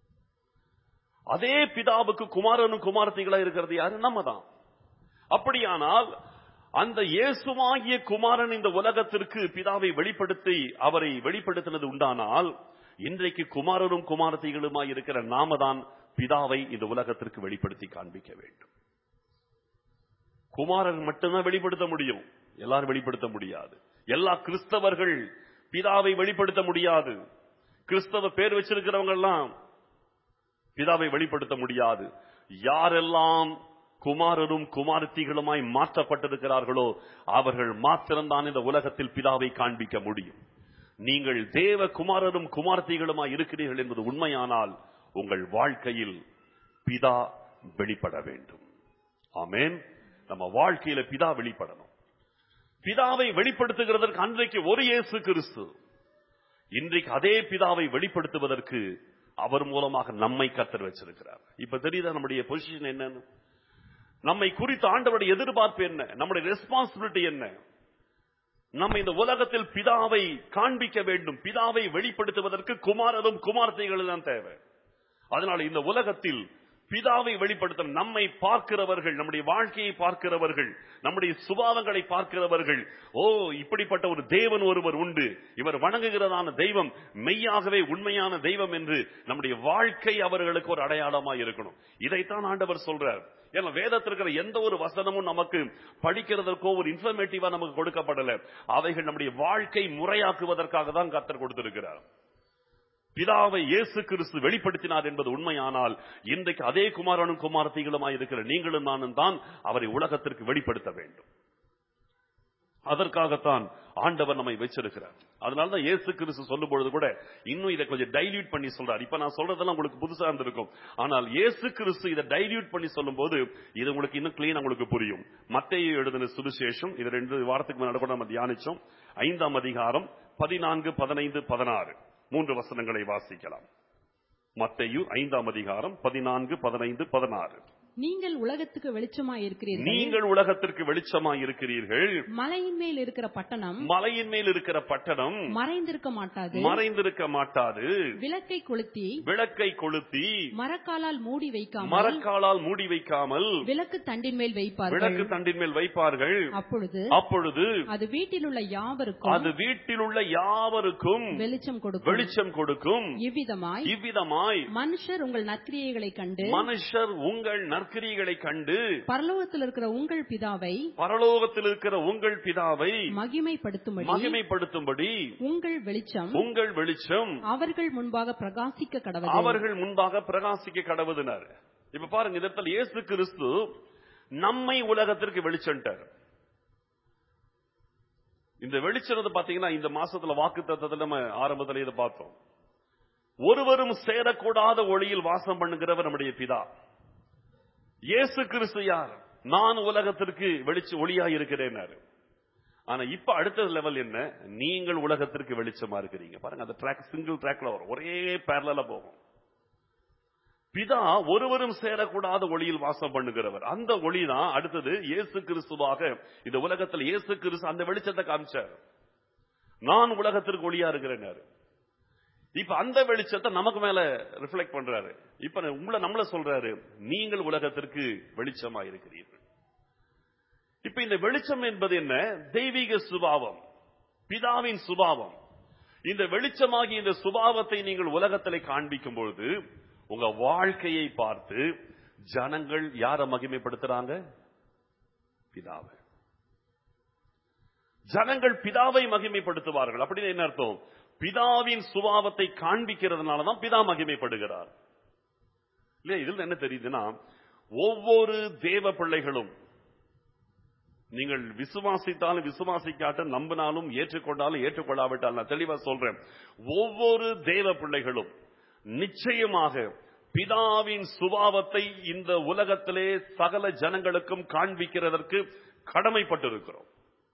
அதே பிதாவுக்கு குமாரனும் குமாரத்திகளா இருக்கிறது யாரு நம்ம தான் அப்படியானால் அந்த இயேசுவாகிய குமாரன் இந்த உலகத்திற்கு பிதாவை வெளிப்படுத்தி அவரை வெளிப்படுத்தினது உண்டானால் இன்றைக்கு குமாரரும் குமாரத்திகளுமாய் இருக்கிற நாம தான் பிதாவை இந்த உலகத்திற்கு வெளிப்படுத்தி காண்பிக்க வேண்டும் குமாரன் மட்டும்தான் வெளிப்படுத்த முடியும் எல்லாரும் வெளிப்படுத்த முடியாது எல்லா கிறிஸ்தவர்கள் பிதாவை வெளிப்படுத்த முடியாது கிறிஸ்தவ பேர் வச்சிருக்கிறவங்க எல்லாம் பிதாவை வெளிப்படுத்த முடியாது யாரெல்லாம் குமாரரும் குமாரத்திகளுமாய் மாற்றப்பட்டிருக்கிறார்களோ அவர்கள் மாத்திரம்தான் இந்த உலகத்தில் பிதாவை காண்பிக்க முடியும் நீங்கள் தேவ குமாரரும் குமார்த்திகளுமாய் இருக்கிறீர்கள் என்பது உண்மையானால் உங்கள் வாழ்க்கையில் பிதா வெளிப்பட வேண்டும் ஆமேன் நம்ம வாழ்க்கையில பிதா வெளிப்படணும் பிதாவை வெளிப்படுத்துகிறதற்கு அன்றைக்கு ஒரு இயேசு கிறிஸ்து இன்றைக்கு அதே பிதாவை வெளிப்படுத்துவதற்கு அவர் மூலமாக நம்மை கத்தர் வச்சிருக்கிறார் இப்ப தெரியுதா நம்முடைய பொசிஷன் என்னன்னு நம்மை குறித்து ஆண்டவருடைய எதிர்பார்ப்பு என்ன நம்முடைய ரெஸ்பான்சிபிலிட்டி என்ன நம்ம இந்த உலகத்தில் பிதாவை காண்பிக்க வேண்டும் பிதாவை வெளிப்படுத்துவதற்கு குமாரரும் குமார்த்தைகளும் தான் தேவை அதனால இந்த உலகத்தில் பிதாவை வெளிப்படுத்த நம்மை பார்க்கிறவர்கள் நம்முடைய வாழ்க்கையை பார்க்கிறவர்கள் நம்முடைய சுபாவங்களை பார்க்கிறவர்கள் ஓ இப்படிப்பட்ட ஒரு தேவன் ஒருவர் உண்டு இவர் வணங்குகிறதான தெய்வம் மெய்யாகவே உண்மையான தெய்வம் என்று நம்முடைய வாழ்க்கை அவர்களுக்கு ஒரு அடையாளமா இருக்கணும் இதைத்தான் ஆண்டவர் சொல்றார் ஏன்னா வேதத்தில் இருக்கிற எந்த ஒரு வசனமும் நமக்கு படிக்கிறதற்கோ ஒரு இன்ஃபர்மேட்டிவா நமக்கு கொடுக்கப்படல அவைகள் நம்முடைய வாழ்க்கை முறையாக்குவதற்காக தான் கத்தர் கொடுத்திருக்கிறார் பிதாவை இயேசு கிறிஸ்து வெளிப்படுத்தினார் என்பது உண்மையானால் இன்றைக்கு அதே குமாரனும் குமாரத்திகளுமாய் இருக்கிற நீங்களும் நானும் தான் அவரை உலகத்திற்கு வெளிப்படுத்த வேண்டும் அதற்காகத்தான் ஆண்டவர் நம்மை வச்சிருக்கிறார் அதனாலதான் இயேசு கிறிஸ்து சொல்லும் பொழுது கூட இன்னும் இதை கொஞ்சம் டைல்யூட் பண்ணி சொல்றார் இப்ப நான் சொல்றதெல்லாம் உங்களுக்கு புதுசா இருந்திருக்கும் ஆனால் இயேசு கிறிஸ்து இதை டைல்யூட் பண்ணி சொல்லும் போது இது உங்களுக்கு இன்னும் கிளீன் உங்களுக்கு புரியும் மத்தையை எழுதின சுவிசேஷம் இது ரெண்டு வாரத்துக்கு முன்னாடி கூட நம்ம தியானிச்சோம் ஐந்தாம் அதிகாரம் பதினான்கு பதினைந்து பதினாறு மூன்று வசனங்களை வாசிக்கலாம் மத்தேயு ஐந்தாம் அதிகாரம் பதினான்கு பதினைந்து பதினாறு நீங்கள் உலகத்துக்கு வெளிச்சமாய் இருக்கிறீர்கள் நீங்கள் உலகத்திற்கு வெளிச்சமாய் இருக்கிறீர்கள் மலையின் மேல் இருக்கிற பட்டணம் மலையின் மேல் இருக்கிற பட்டணம் மறைந்திருக்க மாட்டாது மறைந்திருக்க மாட்டாது விளக்கை கொளுத்தி விளக்கை கொளுத்தி மரக்காலால் மூடி வைக்காமல் மரக்காலால் மூடி வைக்காமல் விளக்கு தண்டின் மேல் வைப்பார்கள் விளக்கு தண்டின் மேல் வைப்பார்கள் அப்பொழுது அப்பொழுது அது வீட்டில் உள்ள யாவருக்கும் அது வீட்டில் உள்ள யாவருக்கும் வெளிச்சம் கொடுக்கும் வெளிச்சம் கொடுக்கும் இவ்விதமாய் இவ்விதமாய் மனுஷர் உங்கள் நற்கிரியைகளை கண்டு மனுஷர் உங்கள் நற்கிரிகளை கண்டு பரலோகத்தில் இருக்கிற உங்கள் பிதாவை பரலோகத்தில் இருக்கிற உங்கள் பிதாவை மகிமைப்படுத்தும்படி மகிமைப்படுத்தும்படி உங்கள் வெளிச்சம் உங்கள் வெளிச்சம் அவர்கள் முன்பாக பிரகாசிக்க கடவுள் அவர்கள் முன்பாக பிரகாசிக்க கடவுதினார் இப்ப பாருங்க இந்த இடத்துல இயேசு கிறிஸ்து நம்மை உலகத்திற்கு வெளிச்சன்ட்டார் இந்த வெளிச்சம் பாத்தீங்கன்னா இந்த மாசத்துல வாக்கு தத்தத்துல நம்ம ஆரம்பத்துல இதை பார்த்தோம் ஒருவரும் சேரக்கூடாத ஒளியில் வாசம் பண்ணுகிறவர் நம்முடைய பிதா இயேசு கிறிஸ்து யார் நான் உலகத்திற்கு வெளிச்ச ஒளியா இருக்கிறேன்னாரு ஆனா இப்ப அடுத்த லெவல் என்ன நீங்கள் உலகத்திற்கு வெளிச்சமா இருக்கிறீங்க பாருங்க அந்த ட்ராக் சிங்கிள் ட்ராக்ல வரும் ஒரே பேரல போகும் பிதா ஒருவரும் சேரக்கூடாத ஒளியில் வாசம் பண்ணுகிறவர் அந்த ஒளி தான் அடுத்தது இயேசு கிறிஸ்துவாக இந்த உலகத்தில் இயேசு கிறிஸ்து அந்த வெளிச்சத்தை காமிச்சார் நான் உலகத்திற்கு ஒளியா இருக்கிறேன்னாரு இப்ப அந்த வெளிச்சத்தை நமக்கு மேல ரிஃப்ளெக்ட் பண்றாரு இப்ப உங்களை நம்மள சொல்றாரு நீங்கள் உலகத்திற்கு வெளிச்சமா இருக்கிறீர்கள் இப்ப இந்த வெளிச்சம் என்பது என்ன தெய்வீக சுபாவம் பிதாவின் சுபாவம் இந்த வெளிச்சமாகி இந்த சுபாவத்தை நீங்கள் உலகத்திலே காண்பிக்கும் பொழுது உங்க வாழ்க்கையை பார்த்து ஜனங்கள் யார மகிமைப்படுத்துறாங்க பிதாவை ஜனங்கள் பிதாவை மகிமைப்படுத்துவார்கள் அப்படின்னு என்ன அர்த்தம் பிதாவின் சுபாவத்தை காண்பிக்கிறதுனால தான் பிதா மகிமைப்படுகிறார் இல்லையா இதுல என்ன தெரியுதுன்னா ஒவ்வொரு தேவ பிள்ளைகளும் நீங்கள் விசுவாசித்தாலும் விசுவாசிக்காட்டும் நம்பினாலும் ஏற்றுக்கொண்டாலும் ஏற்றுக்கொள்ளாவிட்டால் நான் தெளிவா சொல்றேன் ஒவ்வொரு தேவ பிள்ளைகளும் நிச்சயமாக பிதாவின் சுபாவத்தை இந்த உலகத்திலே சகல ஜனங்களுக்கும் காண்பிக்கிறதற்கு கடமைப்பட்டிருக்கிறோம்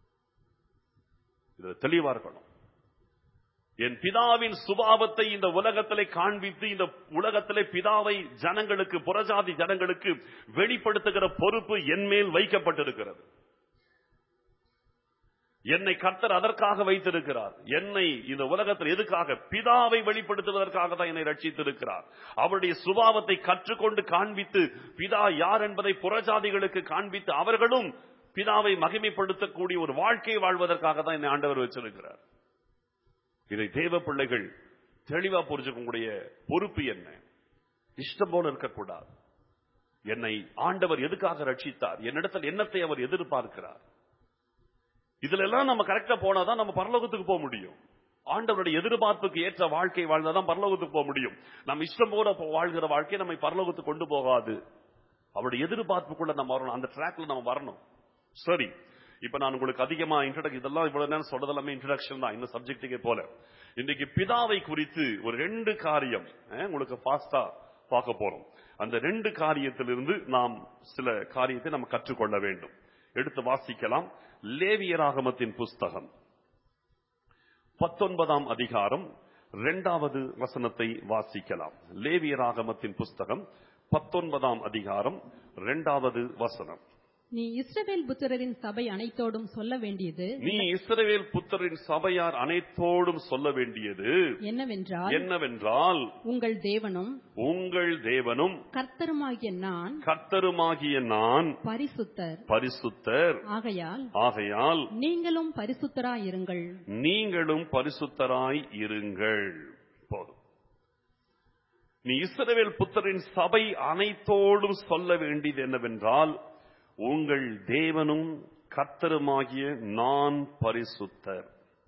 இது தெளிவா இருக்கணும் என் பிதாவின் சுபாவத்தை இந்த உலகத்திலே காண்பித்து இந்த உலகத்திலே பிதாவை ஜனங்களுக்கு புறஜாதி ஜனங்களுக்கு வெளிப்படுத்துகிற பொறுப்பு என் மேல் வைக்கப்பட்டிருக்கிறது என்னை கர்த்தர் அதற்காக வைத்திருக்கிறார் என்னை இந்த உலகத்தில் எதுக்காக பிதாவை வெளிப்படுத்துவதற்காக தான் என்னை ரட்சித்திருக்கிறார் அவருடைய சுபாவத்தை கற்றுக்கொண்டு காண்பித்து பிதா யார் என்பதை புறஜாதிகளுக்கு காண்பித்து அவர்களும் பிதாவை மகிமைப்படுத்தக்கூடிய ஒரு வாழ்க்கையை வாழ்வதற்காக தான் என்னை ஆண்டவர் வச்சிருக்கிறார் இதை தேவ பிள்ளைகள் தெளிவா புரிஞ்சுக்கக்கூடிய பொறுப்பு என்ன இஷ்டம் போல இருக்கக்கூடாது என்னை ஆண்டவர் எதுக்காக ரட்சித்தார் என்னிடத்தில் என்னத்தை அவர் எதிர்பார்க்கிறார் இதுல எல்லாம் நம்ம கரெக்டா போனாதான் நம்ம பரலோகத்துக்கு போக முடியும் ஆண்டவருடைய எதிர்பார்ப்புக்கு ஏற்ற வாழ்க்கை வாழ்ந்தாதான் பரலோகத்துக்கு போக முடியும் நம்ம இஷ்டம் போல போ- வாழ்கிற வாழ்க்கை நம்மை பரலோகத்துக்கு கொண்டு போகாது அவருடைய எதிர்பார்ப்புக்குள்ள நம்ம வரணும் அந்த ட்ராக்ல நம்ம வரணும் சரி இப்ப நான் உங்களுக்கு அதிகமா இன்ட்ரடக்ட் இதெல்லாம் இவ்வளவு நேரம் சொல்றதெல்லாமே இன்ட்ரடக்ஷன் தான் இந்த சப்ஜெக்ட்டுக்கே போல இன்னைக்கு பிதாவை குறித்து ஒரு ரெண்டு காரியம் அஹ், உங்களுக்கு ஃபாஸ்டா பார்க்க போறோம் அந்த ரெண்டு காரியத்திலிருந்து நாம் சில காரியத்தை நம்ம கற்றுக்கொள்ள வேண்டும் எடுத்து வாசிக்கலாம் லேவியராகமத்தின் புஸ்தகம் பத்தொன்பதாம் அதிகாரம் இரண்டாவது வசனத்தை வாசிக்கலாம் லேவியராகமத்தின் புஸ்தகம் பத்தொன்பதாம் அதிகாரம் இரண்டாவது வசனம் நீ இஸ்ரவேல் புத்திரரின் சபை அனைத்தோடும் சொல்ல வேண்டியது நீ இஸ்ரவேல் புத்தரின் சபையார் அனைத்தோடும் சொல்ல வேண்டியது என்னவென்றால் என்னவென்றால் உங்கள் தேவனும் உங்கள் தேவனும் கர்த்தருமாகிய நான் கர்த்தருமாகிய நான் பரிசுத்தர் பரிசுத்தர் ஆகையால் ஆகையால் நீங்களும் பரிசுத்தராயிருங்கள் நீங்களும் பரிசுத்தராய் இருங்கள் போதும் நீ இஸ்ரவேல் புத்தரின் சபை அனைத்தோடும் சொல்ல வேண்டியது என்னவென்றால் உங்கள் தேவனும் கர்த்தருமாகிய நான் பரிசுத்தர்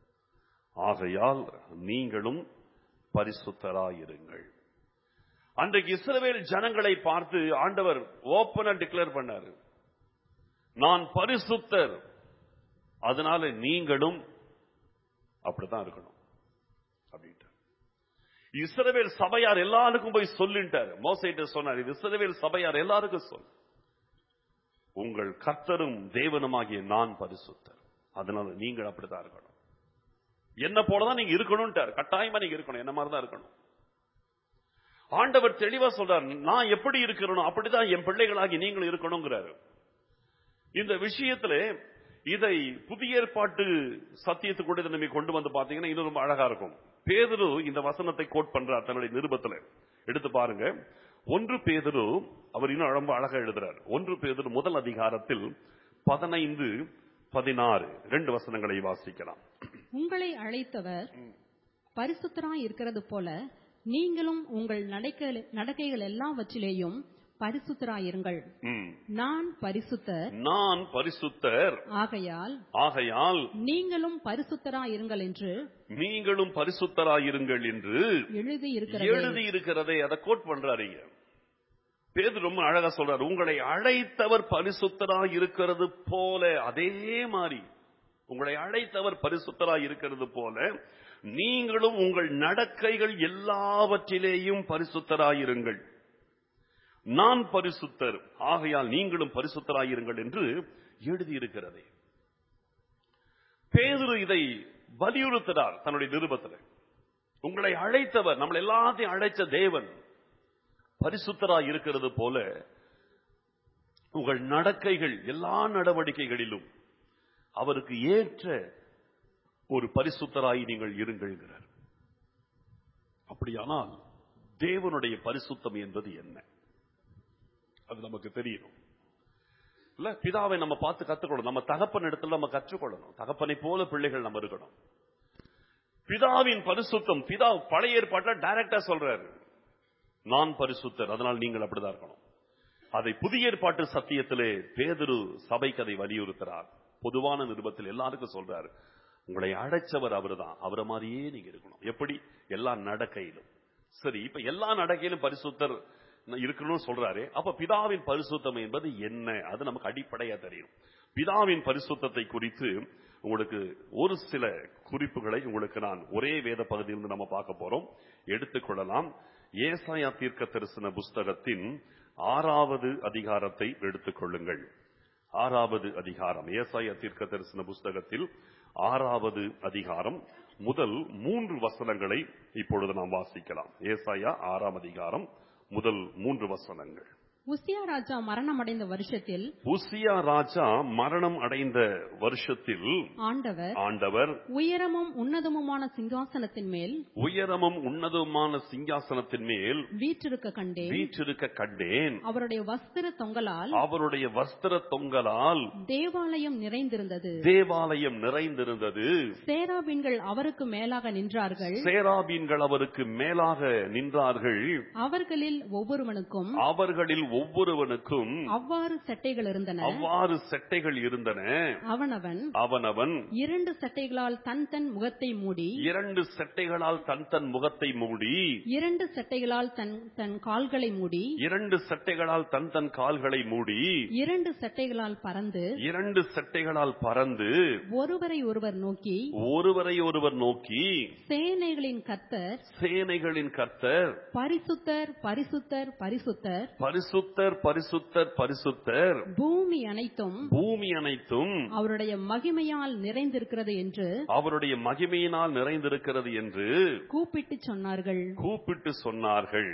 ஆகையால் நீங்களும் பரிசுத்தராயிருங்கள் அன்றைக்கு இஸ்ரவேல் ஜனங்களை பார்த்து ஆண்டவர் ஓப்பனா டிக்ளேர் பண்ணாரு நான் பரிசுத்தர் அதனால நீங்களும் அப்படித்தான் இருக்கணும் அப்படின்ட்டு இஸ்ரவேல் சபையார் எல்லாருக்கும் போய் சொல்லிட்டாரு மோசைட்ட சொன்னார் இது இஸ்ரவேல் சபையார் எல்லாருக்கும் சொல் உங்கள் கர்த்தரும் தேவனுமாகிய நான் பரிசுத்தர் அதனால நீங்கள் அப்படித்தான் இருக்கணும் என்ன போலதான் நீங்க இருக்கணும்ட்டார் கட்டாயமா நீங்க இருக்கணும் என்ன மாதிரி தான் இருக்கணும் ஆண்டவர் தெளிவா சொல்றார் நான் எப்படி இருக்கிறனோ அப்படிதான் என் பிள்ளைகளாகி நீங்கள் இருக்கணுங்கிறாரு இந்த விஷயத்துல இதை புதிய ஏற்பாட்டு சத்தியத்து கூட இதை நம்ம கொண்டு வந்து பாத்தீங்கன்னா இன்னும் ரொம்ப அழகா இருக்கும் பேதுரு இந்த வசனத்தை கோட் பண்றார் தன்னுடைய நிருபத்துல எடுத்து பாருங்க ஒன்று பேதுரு அவர் இன்னும் ரொம்ப அழகா எழுதுறார் ஒன்று பேதுரு முதல் அதிகாரத்தில் பதினைந்து பதினாறு ரெண்டு வசனங்களை வாசிக்கலாம் உங்களை அழைத்தவர் பரிசுத்தராய் இருக்கிறது போல நீங்களும் உங்கள் நடக்க- நடக்கைகள் எல்லாவற்றிலேயும் பரிசுத்தராயிருங்கள் ம். நான் பரிசுத்தர் நான் பரிசுத்தர் ஆகையால் ஆகையால் நீங்களும் பரிசுத்தராயிருங்கள் என்று நீங்களும் பரிசுத்தராயிருங்கள் என்று எழுதி இருக்கிறது எழுதி இருக்கிறதை அதை கோட் பண்றாருங்க பேது ரொம்ப அழகா சொல்றாரு உங்களை அழைத்தவர் பரிசுத்தராய் இருக்கிறது போல அதே மாதிரி உங்களை அழைத்தவர் பரிசுத்தராய் இருக்கிறது போல நீங்களும் உங்கள் நடக்கைகள் எல்லாவற்றிலேயும் பரிசுத்தராயிருங்கள் நான் பரிசுத்தர் ஆகையால் நீங்களும் பரிசுத்தராயிருங்கள் என்று எழுதியிருக்கிறதே பேதுரு இதை வலியுறுத்துறார் தன்னுடைய நிருபத்தில் உங்களை அழைத்தவர் நம்மளை எல்லாத்தையும் அழைத்த தேவன் பரிசுத்தராய் இருக்கிறது போல உங்கள் நடக்கைகள் எல்லா நடவடிக்கைகளிலும் அவருக்கு ஏற்ற ஒரு பரிசுத்தராய் நீங்கள் இருங்கள்ங்கிறார் அப்படியானால் தேவனுடைய பரிசுத்தம் என்பது என்ன அது நமக்கு தெரியணும் இல்ல பிதாவை நம்ம பார்த்து கத்துக்கணும் நம்ம தகப்பன் இடத்துல நம்ம கற்றுக்கொள்ளணும் தகப்பனை போல பிள்ளைகள் நம்ம இருக்கணும் பிதாவின் பரிசுத்தம் பிதா பழைய ஏற்பாட்டில் டைரக்டா சொல்றாரு நான் பரிசுத்தர் அதனால் நீங்கள் அப்படிதான் இருக்கணும் அதை புதிய ஏற்பாட்டு சத்தியத்திலே பேதுரு சபைக்கு அதை வலியுறுத்துறார் பொதுவான நிருபத்தில் எல்லாருக்கும் சொல்றாரு உங்களை அழைச்சவர் அவர்தான் அவரை மாதிரியே நீங்க இருக்கணும் எப்படி எல்லா நடக்கையிலும் சரி இப்ப எல்லா நடக்கையிலும் பரிசுத்தர் இருக்கணும்னு சொல்றாரு அப்ப பிதாவின் பரிசுத்தம் என்பது என்ன அது நமக்கு அடிப்படையா தெரியும் பிதாவின் பரிசுத்தத்தை குறித்து உங்களுக்கு ஒரு சில குறிப்புகளை உங்களுக்கு நான் ஒரே வேத பகுதியிலிருந்து நம்ம பார்க்க போறோம் எடுத்துக்கொள்ளலாம் ஏசாயா தீர்க்க தரிசன புஸ்தகத்தின் ஆறாவது அதிகாரத்தை எடுத்துக்கொள்ளுங்கள் ஆறாவது அதிகாரம் ஏசாயா தீர்க்க தரிசன புஸ்தகத்தில் ஆறாவது அதிகாரம் முதல் மூன்று வசனங்களை இப்பொழுது நாம் வாசிக்கலாம் ஏசாயா ஆறாம் அதிகாரம் முதல் மூன்று வசனங்கள் உசியா ராஜா மரணமடைந்த வருஷத்தில் உசியா ராஜா மரணம் அடைந்த வருஷத்தில் ஆண்டவர் ஆண்டவர் உயரமும் உன்னதமுமான சிங்காசனத்தின் மேல் உயரமும் உன்னதமான சிங்காசனத்தின் மேல் வீற்றிருக்க கண்டேன் வீற்றிருக்க கண்டேன் அவருடைய வஸ்திர தொங்கலால் அவருடைய வஸ்திர தொங்கலால் தேவாலயம் நிறைந்திருந்தது தேவாலயம் நிறைந்திருந்தது சேராபீன்கள் அவருக்கு மேலாக நின்றார்கள் சேராபீன்கள் அவருக்கு மேலாக நின்றார்கள் அவர்களில் ஒவ்வொருவனுக்கும் அவர்களில் ஒவ்வொருவனுக்கும் அவ்வாறு சட்டைகள் இருந்தன அவ்வாறு செட்டைகள் இருந்தன அவனவன் அவனவன் இரண்டு சட்டைகளால் தன் தன் முகத்தை மூடி இரண்டு செட்டைகளால் தன் தன் முகத்தை மூடி இரண்டு சட்டைகளால் தன் தன் கால்களை மூடி இரண்டு செட்டைகளால் தன் தன் கால்களை மூடி இரண்டு சட்டைகளால் பறந்து இரண்டு செட்டைகளால் பறந்து ஒருவரை ஒருவர் நோக்கி ஒருவரை ஒருவர் நோக்கி சேனைகளின் கர்த்தர் சேனைகளின் கர்த்தர் பரிசுத்தர் பரிசுத்தர் பரிசுத்தர் பரிசுத்தர் பரிசுத்தர் பரிசுத்தர் பூமி அனைத்தும் பூமி அனைத்தும் அவருடைய மகிமையால் நிறைந்திருக்கிறது என்று அவருடைய மகிமையினால் நிறைந்திருக்கிறது என்று கூப்பிட்டு சொன்னார்கள் கூப்பிட்டு சொன்னார்கள்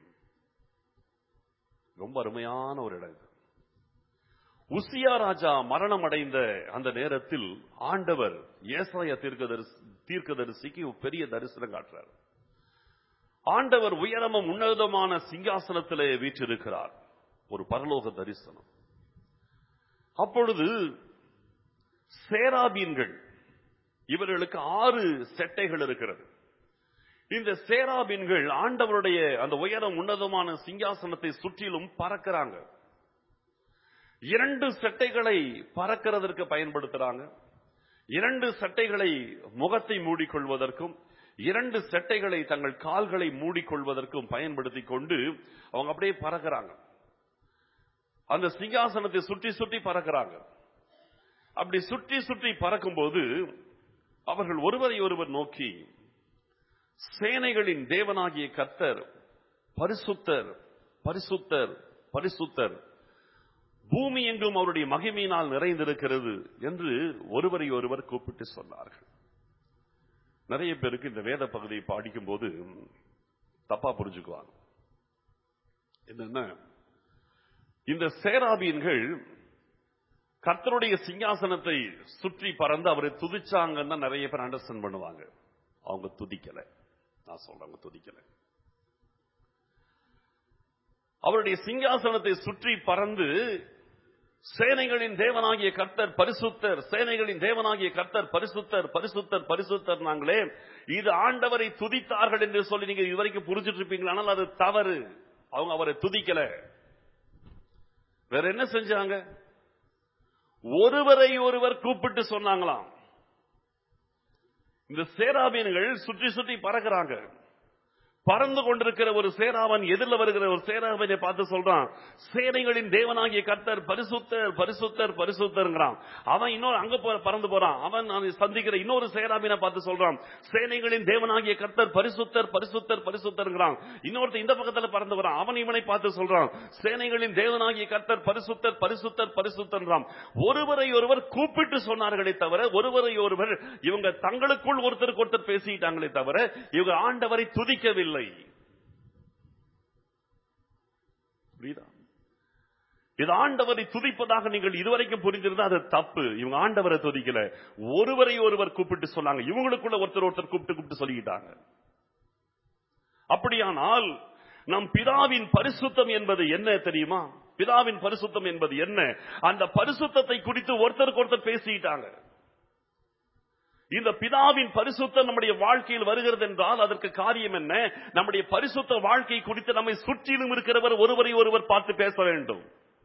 ரொம்ப அருமையான ஒரு இடம் இது. உசியா ராஜா மரணம் அடைந்த அந்த நேரத்தில் ஆண்டவர் ஏசாய தீர்க்கதரிசி தீர்க்கதரிசிக்கு ஒரு பெரிய தரிசனம் காட்டுறார் ஆண்டவர் உயரமும் உன்னதமான சிங்காசனத்திலே வீற்றிருக்கிறார் ஒரு பரலோக தரிசனம் அப்பொழுது சேராபீன்கள் இவர்களுக்கு ஆறு செட்டைகள் இருக்கிறது இந்த சேராபீன்கள் ஆண்டவருடைய அந்த உயரம் உன்னதமான சிங்காசனத்தை சுற்றிலும் பறக்கிறாங்க இரண்டு சட்டைகளை பறக்கிறதற்கு பயன்படுத்துறாங்க இரண்டு சட்டைகளை முகத்தை மூடிக்கொள்வதற்கும் இரண்டு சட்டைகளை தங்கள் கால்களை மூடிக்கொள்வதற்கும் பயன்படுத்திக் கொண்டு அவங்க அப்படியே பறக்கிறாங்க அந்த சிங்காசனத்தை சுற்றி சுற்றி பறக்கிறாங்க அப்படி சுற்றி சுற்றி பறக்கும்போது அவர்கள் ஒருவரை ஒருவர் நோக்கி சேனைகளின் தேவனாகிய கர்த்தர் பரிசுத்தர் பரிசுத்தர் பரிசுத்தர் பூமி எங்கும் அவருடைய மகிமையினால் நிறைந்திருக்கிறது என்று ஒருவரை ஒருவர் கூப்பிட்டு சொன்னார்கள் நிறைய பேருக்கு இந்த வேத பகுதியை படிக்கும் போது தப்பா புரிஞ்சுக்குவாங்க என்னன்னா இந்த சேராபீன்கள் கர்த்தருடைய சிங்காசனத்தை சுற்றி பறந்து அவரை துதிச்சாங்கன்னா நிறைய பேர் அண்டர்ஸ்டாண்ட் பண்ணுவாங்க அவங்க துதிக்கல நான் சொல்றேன் அவங்க துதிக்கல அவருடைய சிங்காசனத்தை சுற்றி பறந்து சேனைகளின் தேவனாகிய கர்த்தர் பரிசுத்தர் சேனைகளின் தேவனாகிய கர்த்தர் பரிசுத்தர் பரிசுத்தர் பரிசுத்தர் நாங்களே இது ஆண்டவரை துதித்தார்கள் என்று சொல்லி நீங்க இதுவரைக்கும் புரிஞ்சிட்டு இருப்பீங்களா ஆனால் அது தவறு அவங்க அவரை துதிக்கல வேற என்ன செஞ்சாங்க ஒருவரை ஒருவர் கூப்பிட்டு சொன்னாங்களாம் இந்த சேராபீன்கள் சுற்றி சுற்றி பறக்கிறாங்க பறந்து கொண்டிருக்கிற ஒரு சேராவன் எதிரில் வருகிற ஒரு சேராவனை பார்த்து சொல்றான் சேனைகளின் தேவனாகிய கர்த்தர் பரிசுத்தர் பரிசுத்தர் பரிசுத்தர்ங்கிறான் அவன் இன்னொரு அங்க போ- பறந்து போறான் அவன் அவன் சந்திக்கிற இன்னொரு சேராபினை பார்த்து சொல்றான் சேனைகளின் தேவனாகிய கர்த்தர் பரிசுத்தர் பரிசுத்தர் பரிசுத்தர்ங்கிறான் இன்னொருத்தன் இந்த பக்கத்துல பறந்து போறான் அவன் இவனை பார்த்து சொல்றான் சேனைகளின் தேவனாகிய கர்த்தர் பரிசுத்தர் பரிசுத்தர் பரிசுத்தர்ங்கிறான் ஒருவரை ஒருவர் கூப்பிட்டு சொன்னார்களே தவிர ஒருவரை ஒருவர் இவங்க தங்களுக்குள் ஒருத்தருக்கு ஒருத்தர் பேசிட்டாங்களே தவிர இவங்க ஆண்டவரை துதிக்கவில்லை புரியுதா இது ஆண்டவரை துதிப்பதாக நீங்கள் இதுவரைக்கும் புரிஞ்சிருந்தா அது தப்பு இவங்க ஆண்டவரை துதிக்கல ஒருவரை ஒருவர் கூப்பிட்டு சொன்னாங்க இவங்களுக்குள்ள ஒருத்தர் ஒருத்தர் கூப்பிட்டு கூப்பிட்டு சொல்லிக்கிட்டாங்க அப்படியானால் நம் பிதாவின் பரிசுத்தம் என்பது என்ன தெரியுமா பிதாவின் பரிசுத்தம் என்பது என்ன அந்த பரிசுத்தத்தை குறித்து ஒருத்தருக்கு ஒருத்தர் பேசிக்கிட்டாங்க இந்த பிதாவின் பரிசுத்தம் நம்முடைய வாழ்க்கையில் வருகிறது என்றால் அதற்கு காரியம் என்ன நம்முடைய பரிசுத்த வாழ்க்கை குறித்து நம்மை சுற்றிலும் இருக்கிறவர் ஒருவரை ஒருவர் பார்த்து பேச வேண்டும்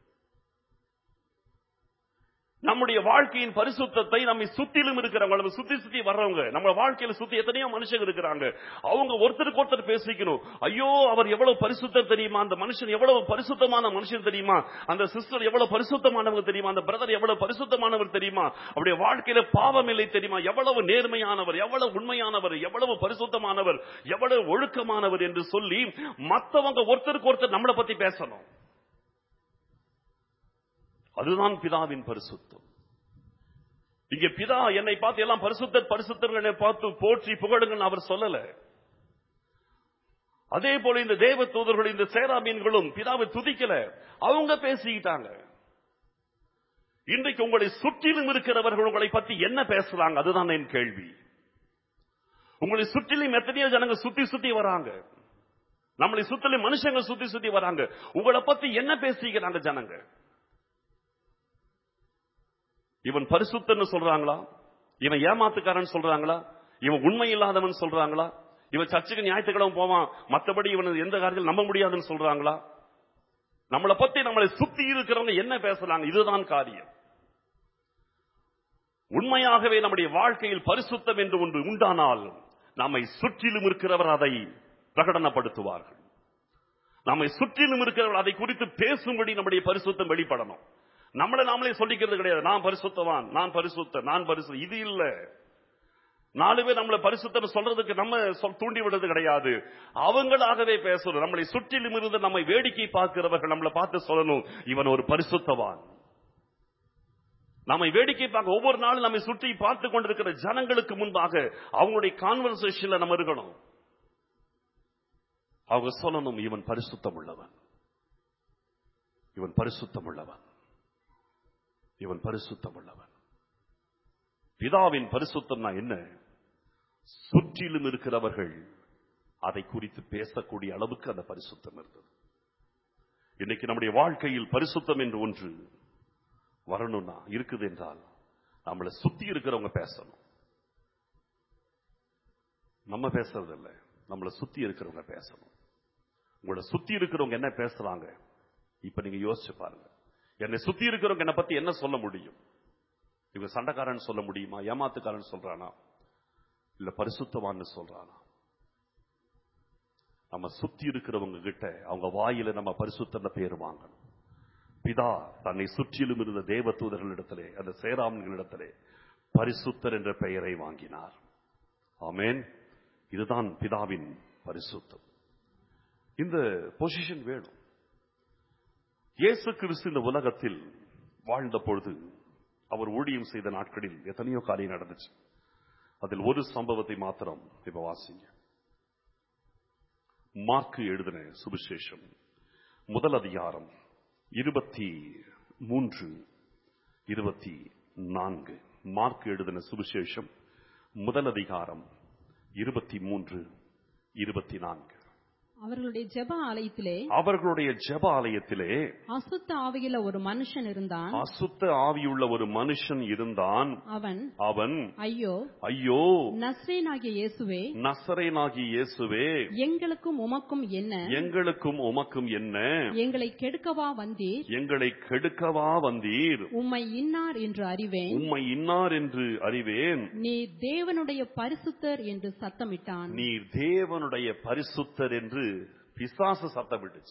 நம்முடைய வாழ்க்கையின் பரிசுத்தத்தை நம்மை சுத்திலும் இருக்கிறவங்க நம்ம சுத்தி சுத்தி வர்றவங்க நம்ம வாழ்க்கையில சுத்தி எத்தனையோ மனுஷங்க இருக்கிறாங்க அவங்க ஒருத்தருக்கு ஒருத்தர் பேசிக்கணும் ஐயோ அவர் எவ்வளவு பரிசுத்தர் தெரியுமா அந்த மனுஷன் எவ்வளவு பரிசுத்தமான மனுஷன் தெரியுமா அந்த சிஸ்டர் எவ்வளவு பரிசுத்தமானவங்க தெரியுமா அந்த பிரதர் எவ்வளவு பரிசுத்தமானவர் தெரியுமா அவருடைய வாழ்க்கையில பாவம் இல்லை தெரியுமா எவ்வளவு நேர்மையானவர் எவ்வளவு உண்மையானவர் எவ்வளவு பரிசுத்தமானவர் எவ்வளவு ஒழுக்கமானவர் என்று சொல்லி மத்தவங்க ஒருத்தருக்கு ஒருத்தர் நம்மளை பத்தி பேசணும் அதுதான் பிதாவின் பரிசுத்தம் இங்க பிதா என்னை பார்த்து எல்லாம் பரிசுத்தர் பரிசுத்தர்களை பார்த்து போற்றி புகழுங்கன்னு அவர் சொல்லல அதே போல இந்த தேவ தூதர்கள் இந்த சேராமீன்களும் பிதாவை துதிக்கல அவங்க பேசிக்கிட்டாங்க இன்றைக்கு உங்களை சுற்றிலும் இருக்கிறவர்கள் உங்களை பத்தி என்ன பேசுறாங்க அதுதான் என் கேள்வி உங்களை சுற்றிலும் எத்தனையோ ஜனங்க சுத்தி சுத்தி வராங்க நம்மளை சுத்திலும் மனுஷங்க சுத்தி சுத்தி வராங்க உங்களை பத்தி என்ன பேசிக்கிறாங்க ஜனங்க இவன் பரிசுத்தன்னு சொல்றாங்களா இவன் ஏமாத்துக்காரன் சொல்றாங்களா இவன் உண்மை இல்லாதவன் சொல்றாங்களா இவன் சர்ச்சுக்கு ஞாயிற்றுக்கிழமை போவான் மத்தபடி இவன் எந்த காரியத்தில் நம்ப முடியாதுன்னு சொல்றாங்களா நம்மளை பத்தி நம்மளை சுத்தி இருக்கிறவங்க என்ன பேசுறாங்க இதுதான் காரியம் உண்மையாகவே நம்முடைய வாழ்க்கையில் பரிசுத்தம் என்று ஒன்று உண்டானால் நம்மை சுற்றிலும் இருக்கிறவர் அதை பிரகடனப்படுத்துவார்கள் நம்மை சுற்றிலும் இருக்கிறவர்கள் அதை குறித்து பேசும்படி நம்முடைய பரிசுத்தம் வெளிப்படணும் நம்மளை நாமளே சொல்லிக்கிறது கிடையாது நான் பரிசுத்தவான் நான் பரிசுத்த நான் பரிசு இது இல்ல நாலு பேர் நம்மளை பரிசுத்தம் சொல்றதுக்கு நம்ம சொல் தூண்டி விடுறது கிடையாது அவங்களாகவே பேசணும் நம்மளை சுற்றிலும் இருந்து நம்மை வேடிக்கை பார்க்கிறவர்கள் நம்மளை பார்த்து சொல்லணும் இவன் ஒரு பரிசுத்தவான் நம்மை வேடிக்கை பார்க்க ஒவ்வொரு நாளும் நம்மை சுற்றி பார்த்து கொண்டிருக்கிற ஜனங்களுக்கு முன்பாக அவங்களுடைய கான்வர்சேஷன்ல நம்ம இருக்கணும் அவங்க சொல்லணும் இவன் பரிசுத்தம் உள்ளவன் இவன் பரிசுத்தம் உள்ளவன் இவன் பரிசுத்தம் உள்ளவன் பிதாவின் பரிசுத்தம்னா என்ன சுற்றிலும் இருக்கிறவர்கள் அதை குறித்து பேசக்கூடிய அளவுக்கு அந்த பரிசுத்தம் இருந்தது இன்னைக்கு நம்முடைய வாழ்க்கையில் பரிசுத்தம் என்று ஒன்று வரணும்னா இருக்குது என்றால் நம்மளை சுத்தி இருக்கிறவங்க பேசணும் நம்ம பேசுறது இல்ல நம்மளை சுத்தி இருக்கிறவங்க பேசணும் உங்களை சுத்தி இருக்கிறவங்க என்ன பேசுறாங்க இப்ப நீங்க யோசிச்சு பாருங்க என்னை சுத்தி இருக்கிறவங்க என்னை பத்தி என்ன சொல்ல முடியும் இவங்க சண்டைக்காரன் சொல்ல முடியுமா ஏமாத்துக்காரன் சொல்றானா இல்ல பரிசுத்தவான்னு சொல்றானா நம்ம சுத்தி இருக்கிறவங்க கிட்ட அவங்க வாயில நம்ம பரிசுத்தன பேர் வாங்கணும் பிதா தன்னை சுற்றிலும் இருந்த தேவ தூதர்களிடத்திலே அந்த சேராமன்களிடத்திலே பரிசுத்தர் என்ற பெயரை வாங்கினார் ஆமேன் இதுதான் பிதாவின் பரிசுத்தம் இந்த பொசிஷன் வேணும் இயேசு கிறிஸ்து இந்த உலகத்தில் வாழ்ந்த பொழுது அவர் ஊழியம் செய்த நாட்களில் எத்தனையோ காரியம் நடந்துச்சு அதில் ஒரு சம்பவத்தை மாத்திரம் இப்ப வாசிங்க மார்க்கு எழுதின சுவிசேஷம் முதல் அதிகாரம் இருபத்தி மூன்று இருபத்தி நான்கு மார்க் எழுதின சுவிசேஷம் முதல் அதிகாரம் இருபத்தி மூன்று இருபத்தி நான்கு அவர்களுடைய ஜெப ஆலயத்திலே அவர்களுடைய ஜெப ஆலயத்திலே அசுத்த ஆவியில ஒரு மனுஷன் இருந்தான் அசுத்த ஆவியுள்ள ஒரு மனுஷன் இருந்தான் அவன் அவன் ஐயோ ஐயோ நஸ்ரேனாகிய இயேசுவே நசரேனாகி இயேசுவே எங்களுக்கும் உமக்கும் என்ன எங்களுக்கும் உமக்கும் என்ன எங்களை கெடுக்கவா வந்தீர் எங்களை கெடுக்கவா வந்தீர் உம்மை இன்னார் என்று அறிவேன் உம்மை இன்னார் என்று அறிவேன் நீ தேவனுடைய பரிசுத்தர் என்று சத்தமிட்டான் நீர் தேவனுடைய பரிசுத்தர் என்று பிசாசு சத்தமிட்டுச்சு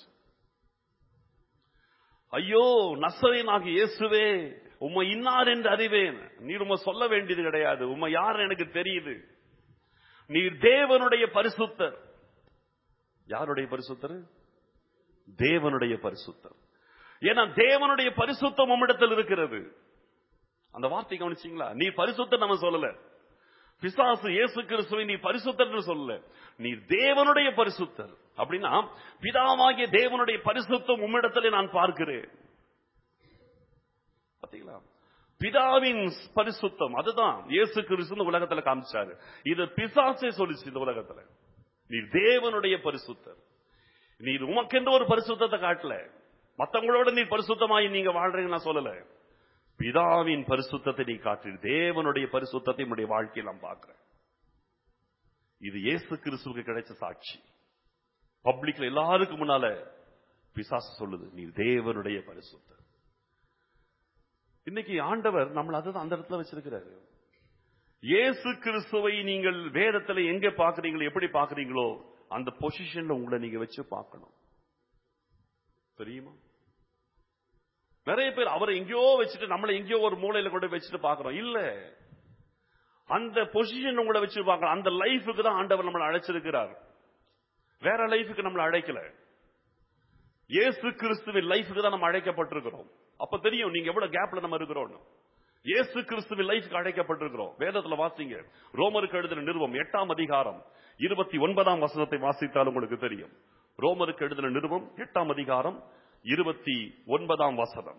ஐயோ நசரேனாகி இயேசுவே உம்மை இன்னார் என்று அறிவேன் நீர் உம்மை சொல்ல வேண்டியது கிடையாது உம்மை யார் எனக்கு தெரியுது நீர் தேவனுடைய பரிசுத்தர் யாருடைய பரிசுத்தர் தேவனுடைய பரிசுத்தர் ஏன்னா தேவனுடைய பரிசுத்தம் உம்மிடத்தில் இருக்கிறது அந்த வார்த்தை கவனிச்சீங்களா நீ பரிசுத்தர் நம்ம சொல்லல பிசாசு இயேசு கிறிஸ்துவை நீ பரிசுத்தர் சொல்லல நீ தேவனுடைய பரிசுத்தர் அப்படின்னா பிதாவாகிய தேவனுடைய பரிசுத்தம் உம்மிடத்திலே நான் பார்க்கிறேன் பாத்தீங்களா பிதாவின் பரிசுத்தம் அதுதான் இயேசு கிறிஸ்து இந்த உலகத்துல காமிச்சாரு இது பிசாசே சொல்லிச்சு இந்த உலகத்துல நீ தேவனுடைய பரிசுத்தர் நீ உமக்கென்று ஒரு பரிசுத்தத்தை காட்டல மத்தவங்களோட நீ பரிசுத்தமாய் நீங்க வாழ்றீங்கன்னு நான் சொல்லல பிதாவின் பரிசுத்தத்தை நீ காட்டு தேவனுடைய பரிசுத்தத்தை உன்னுடைய வாழ்க்கையில் நான் பார்க்கிறேன் இது இயேசு கிறிஸ்துவுக்கு கிடைச்ச சாட்சி பப்ளிக்ல எல்லாருக்கும் முன்னால பிசாசு சொல்லுது நீ தேவனுடைய பரிசுத்தர் இன்னைக்கு ஆண்டவர் நம்மள அதுதான் அந்த இடத்துல வச்சிருக்கிறாரு இயேசு கிறிஸ்துவை நீங்கள் வேதத்துல எங்க பாக்குறீங்களோ எப்படி பாக்குறீங்களோ அந்த பொசிஷன்ல உங்களை நீங்க வச்சு பார்க்கணும் தெரியுமா நிறைய பேர் அவரை எங்கேயோ வச்சுட்டு நம்மளை எங்கேயோ ஒரு மூலையில கொண்டு போய் வச்சுட்டு பாக்குறோம் இல்ல அந்த பொசிஷன் உங்களை வச்சு பார்க்கணும் அந்த லைஃபுக்கு தான் ஆண்டவர் நம்மளை அழைச்சிருக்கிறார் வேற லைஃபுக்கு நம்மளை அழைக்கல இயேசு கிறிஸ்துவின் லைஃபுக்கு தான் நம்ம அழைக்கப்பட்டிருக்கிறோம் அப்ப தெரியும் நீங்க எவ்வளவு கேப்ல நம்ம இருக்கிறோம் இயேசு கிறிஸ்துவின் லைஃப்க்கு அழைக்கப்பட்டிருக்கிறோம் வேதத்துல வாசிங்க ரோமருக்கு எழுதின நிருபம் எட்டாம் அதிகாரம் இருபத்தி ஒன்பதாம் வசனத்தை வாசித்தால் உங்களுக்கு தெரியும் ரோமருக்கு எழுதின நிருபம் எட்டாம் அதிகாரம் இருபத்தி ஒன்பதாம் வசனம்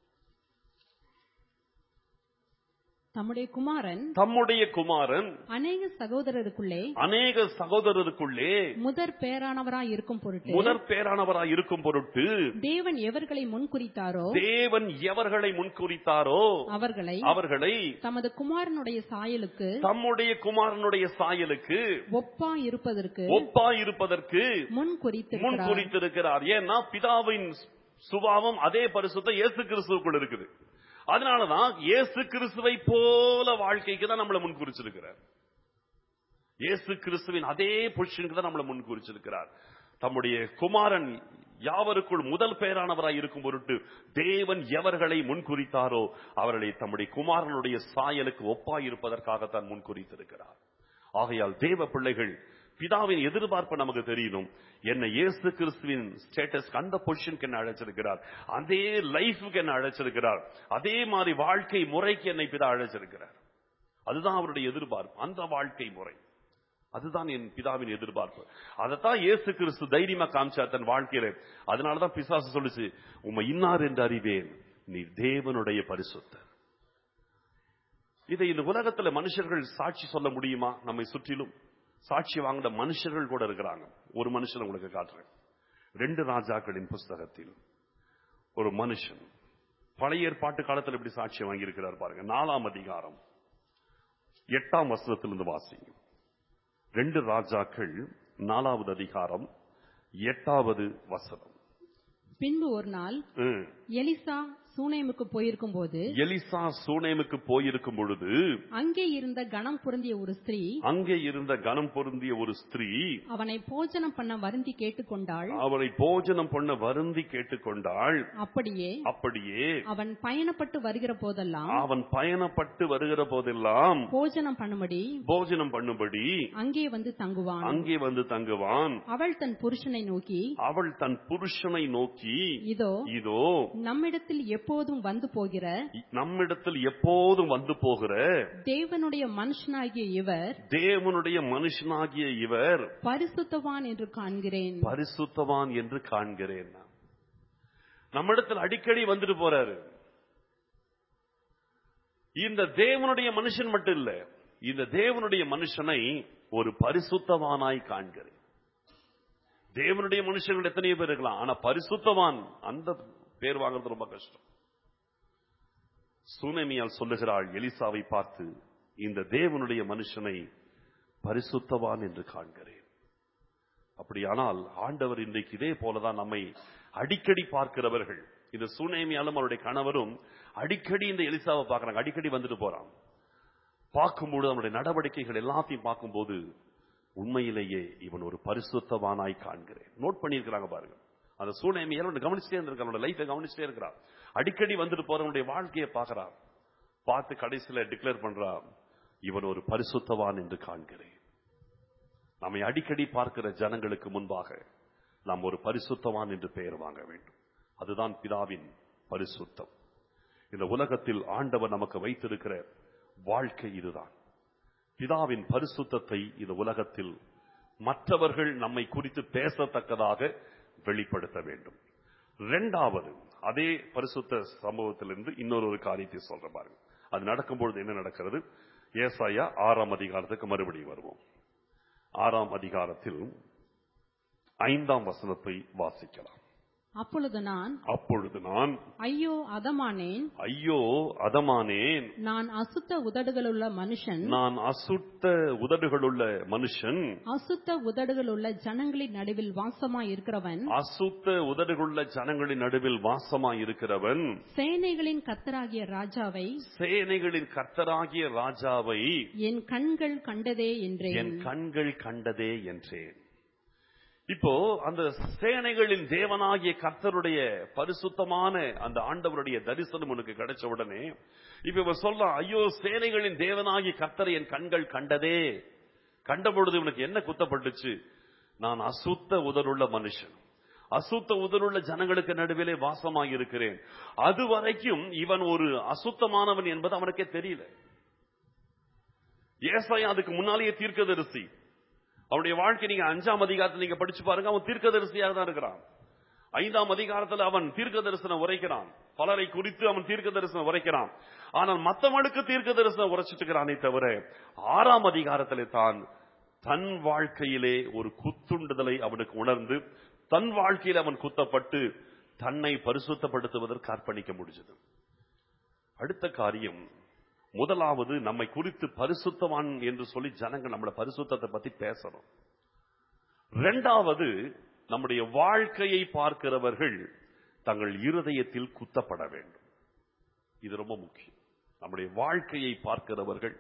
தம்முடைய குமாரன் தம்முடைய குமாரன் அநேக சகோதரருக்குள்ளே அநேக சகோதரருக்குள்ளே முதற் பேரானவராய் இருக்கும் பொருட்டு முதற் பேரானவராய் இருக்கும் பொருட்டு தேவன் எவர்களை முன்குறித்தாரோ தேவன் எவர்களை முன்குறித்தாரோ அவர்களை அவர்களை தமது குமாரனுடைய சாயலுக்கு தம்முடைய குமாரனுடைய சாயலுக்கு ஒப்பா இருப்பதற்கு ஒப்பாய் இருப்பதற்கு முன் முன் குறித்திருக்கிறார் குறித்திருக்கிறார் ஏன்னா பிதாவின் சுபாவம் அதே பரிசுத்த இயேசு கிறிஸ்துவுக்குள் இருக்குது அதனாலதான் இயேசு கிறிஸ்துவை போல வாழ்க்கைக்கு தான் நம்மளை முன் குறிச்சிருக்கிறார் இயேசு கிறிஸ்துவின் அதே பொசிஷனுக்கு தான் நம்மளை முன் குறிச்சிருக்கிறார் தம்முடைய குமாரன் யாவருக்குள் முதல் பேரானவராய் இருக்கும் பொருட்டு தேவன் எவர்களை முன்குறித்தாரோ அவர்களை தம்முடைய குமாரனுடைய சாயலுக்கு ஒப்பாய் இருப்பதற்காகத்தான் முன்குறித்திருக்கிறார் ஆகையால் தேவ பிள்ளைகள் பிதாவின் எதிர்பார்ப்பு நமக்கு தெரியணும் என்ன இயேசு கிறிஸ்துவின் ஸ்டேட்டஸ் அந்த பொசிஷனுக்கு என்ன அழைச்சிருக்கிறார் அதே லைஃபுக்கு என்ன அழைச்சிருக்கிறார் அதே மாதிரி வாழ்க்கை முறைக்கு என்னை பிதா அழைச்சிருக்கிறார் அதுதான் அவருடைய எதிர்பார்ப்பு அந்த வாழ்க்கை முறை அதுதான் என் பிதாவின் எதிர்பார்ப்பு அதைத்தான் இயேசு கிறிஸ்து தைரியமா காமிச்சார் தன் வாழ்க்கையில அதனாலதான் பிசாசு சொல்லுச்சு உம்மை இன்னார் என்று அறிவேன் நீ தேவனுடைய பரிசுத்தர் இதை இந்த உலகத்துல மனுஷர்கள் சாட்சி சொல்ல முடியுமா நம்மை சுற்றிலும் சாட்சி வாங்கின மனுஷர்கள் கூட இருக்கிறாங்க ஒரு மனுஷன் உங்களுக்கு காட்டுறேன் ரெண்டு ராஜாக்களின் புஸ்தகத்தில் ஒரு மனுஷன் பழைய ஏற்பாட்டு காலத்தில் எப்படி சாட்சி வாங்கியிருக்கிறார் பாருங்க நாலாம் அதிகாரம் எட்டாம் வசனத்திலிருந்து வாசிங்க ரெண்டு ராஜாக்கள் நாலாவது அதிகாரம் எட்டாவது வசனம் பின்பு ஒரு நாள் ம். எலிசா சூனேமுக்கு போயிருக்கும் போது எலிசா சூனேமுக்கு போயிருக்கும் பொழுது அங்கே இருந்த கணம் பொருந்திய ஒரு ஸ்திரீ அங்கே இருந்த கனம் பொருந்திய ஒரு ஸ்திரீ அவனை போஜனம் பண்ண வருந்தி கேட்டுக்கொண்டாள் அவரை போஜனம் பண்ண வருந்தி கேட்டுக்கொண்டாள் அப்படியே அப்படியே அவன் பயணப்பட்டு வருகிற போதெல்லாம் அவன் பயணப்பட்டு வருகிற போதெல்லாம் போஜனம் பண்ணும்படி போஜனம் பண்ணும்படி அங்கே வந்து தங்குவான் அங்கே வந்து தங்குவான் அவள் தன் புருஷனை நோக்கி அவள் தன் புருஷனை நோக்கி இதோ இதோ நம்மிடத்தில் எப்போதும் வந்து போகிற நம்மிடத்தில் எப்போதும் வந்து போகிற தேவனுடைய மனுஷனாகிய இவர் தேவனுடைய மனுஷனாகிய இவர் பரிசுத்தவான் என்று காண்கிறேன் பரிசுத்தவான் என்று காண்கிறேன் நான். நம்மிடத்தில் அடிக்கடி வந்துட்டு போறாரு இந்த தேவனுடைய மனுஷன் மட்டும் இல்ல இந்த தேவனுடைய மனுஷனை ஒரு பரிசுத்தவானாய் காண்கிறேன் தேவனுடைய மனுஷர்கள் எத்தனையோ பேர் இருக்கலாம் ஆனா பரிசுத்தவான் அந்த பேர் வாங்குறது ரொம்ப கஷ்டம் சுனமியால் சொல்லுகிறாள் எலிசாவை பார்த்து இந்த தேவனுடைய மனுஷனை பரிசுத்தவான் என்று காண்கிறேன் அப்படியானால் ஆண்டவர் இன்றைக்கு இதே போலதான் நம்மை அடிக்கடி பார்க்கிறவர்கள் இந்த சுனேமியாலும் அவருடைய கணவரும் அடிக்கடி இந்த எலிசாவை பார்க்கறாங்க அடிக்கடி வந்துட்டு போறான் பார்க்கும்போது அவனுடைய நடவடிக்கைகள் எல்லாத்தையும் பார்க்கும்போது உண்மையிலேயே இவன் ஒரு பரிசுத்தவானாய் காண்கிறேன் நோட் பண்ணியிருக்கிறாங்க பாருங்க அந்த சூழ்நிலைமையால் அவனை கவனிச்சுட்டே இருந்திருக்கான் அவனோட லைஃபை கவனிச்சுட்டே இருக்கிறான் அடிக்கடி வந்துட்டு போறவனுடைய வாழ்க்கையை பார்க்கறான் பார்த்து கடைசியில டிக்ளேர் பண்றான் இவன் ஒரு பரிசுத்தவான் என்று காண்கிறேன் நம்மை அடிக்கடி பார்க்கிற ஜனங்களுக்கு முன்பாக நாம் ஒரு பரிசுத்தவான் என்று பெயர் வாங்க வேண்டும் அதுதான் பிதாவின் பரிசுத்தம் இந்த உலகத்தில் ஆண்டவர் நமக்கு வைத்திருக்கிற வாழ்க்கை இதுதான் பிதாவின் பரிசுத்தத்தை இந்த உலகத்தில் மற்றவர்கள் நம்மை குறித்து பேசத்தக்கதாக வெளிப்படுத்த வேண்டும் இரண்டாவது அதே பரிசுத்த சம்பவத்திலிருந்து இன்னொரு ஒரு காரியத்தை சொல்ற பாருங்க அது நடக்கும்பொழுது என்ன நடக்கிறது ஏசாயா ஆறாம் அதிகாரத்துக்கு மறுபடியும் வருவோம் ஆறாம் அதிகாரத்தில் ஐந்தாம் வசனத்தை வாசிக்கலாம் அப்பொழுது நான் அப்பொழுது நான் ஐயோ அதமானேன் ஐயோ அதமானேன் நான் அசுத்த உதடுகளுள்ள மனுஷன் நான் அசுத்த உதடுகளுள்ள மனுஷன் அசுத்த உதடுகளுள்ள ஜனங்களின் நடுவில் வாசமாய் இருக்கிறவன் அசுத்த உதடுகளுள்ள ஜனங்களின் நடுவில் வாசமாய் இருக்கிறவன் சேனைகளின் கத்தராகிய ராஜாவை சேனைகளின் கர்த்தராகிய ராஜாவை என் கண்கள் கண்டதே என் என்றேன் கண்கள் கண்டதே என்றேன் இப்போ அந்த சேனைகளின் தேவனாகிய கர்த்தருடைய பரிசுத்தமான அந்த ஆண்டவருடைய தரிசனம் உனக்கு கிடைச்ச உடனே இப்ப இவன் சொல்றான் ஐயோ சேனைகளின் தேவனாகிய கர்த்தரை என் கண்கள் கண்டதே கண்ட பொழுது இவனுக்கு என்ன குத்தப்பட்டுச்சு நான் அசுத்த உதருள்ள மனுஷன் அசுத்த உதருள்ள ஜனங்களுக்கு நடுவிலே வாசமாய் இருக்கிறேன் அது வரைக்கும் இவன் ஒரு அசுத்தமானவன் என்பது அவனுக்கே தெரியல ஏசாயா அதுக்கு முன்னாலேயே தீர்க்கதரிசி அவனுடைய வாழ்க்கை நீங்க அஞ்சாம் அதிகாரத்தில் நீங்க படிச்சு பாருங்க அவன் தீர்க்கதரிசியாக தான் இருக்கிறான் ஐந்தாம் அதிகாரத்தில் அவன் தீர்க்க தரிசனம் உரைக்கிறான் பலரை குறித்து அவன் தீர்க்க தரிசனம் உரைக்கிறான் ஆனால் மத்தவனுக்கு தீர்க்க தரிசனம் உரைச்சிட்டு இருக்கிறானே தவிர ஆறாம் அதிகாரத்திலே தான் தன் வாழ்க்கையிலே ஒரு குத்துண்டுதலை அவனுக்கு உணர்ந்து தன் வாழ்க்கையில் அவன் குத்தப்பட்டு தன்னை பரிசுத்தப்படுத்துவதற்கு அர்ப்பணிக்க முடிஞ்சது அடுத்த காரியம் முதலாவது நம்மை குறித்து பரிசுத்தவான் என்று சொல்லி ஜனங்கள் நம்மள பரிசுத்தத்தை பத்தி பேசணும் இரண்டாவது நம்முடைய வாழ்க்கையை பார்க்கிறவர்கள் தங்கள் இருதயத்தில் குத்தப்பட வேண்டும் இது ரொம்ப முக்கியம் நம்முடைய வாழ்க்கையை பார்க்கிறவர்கள்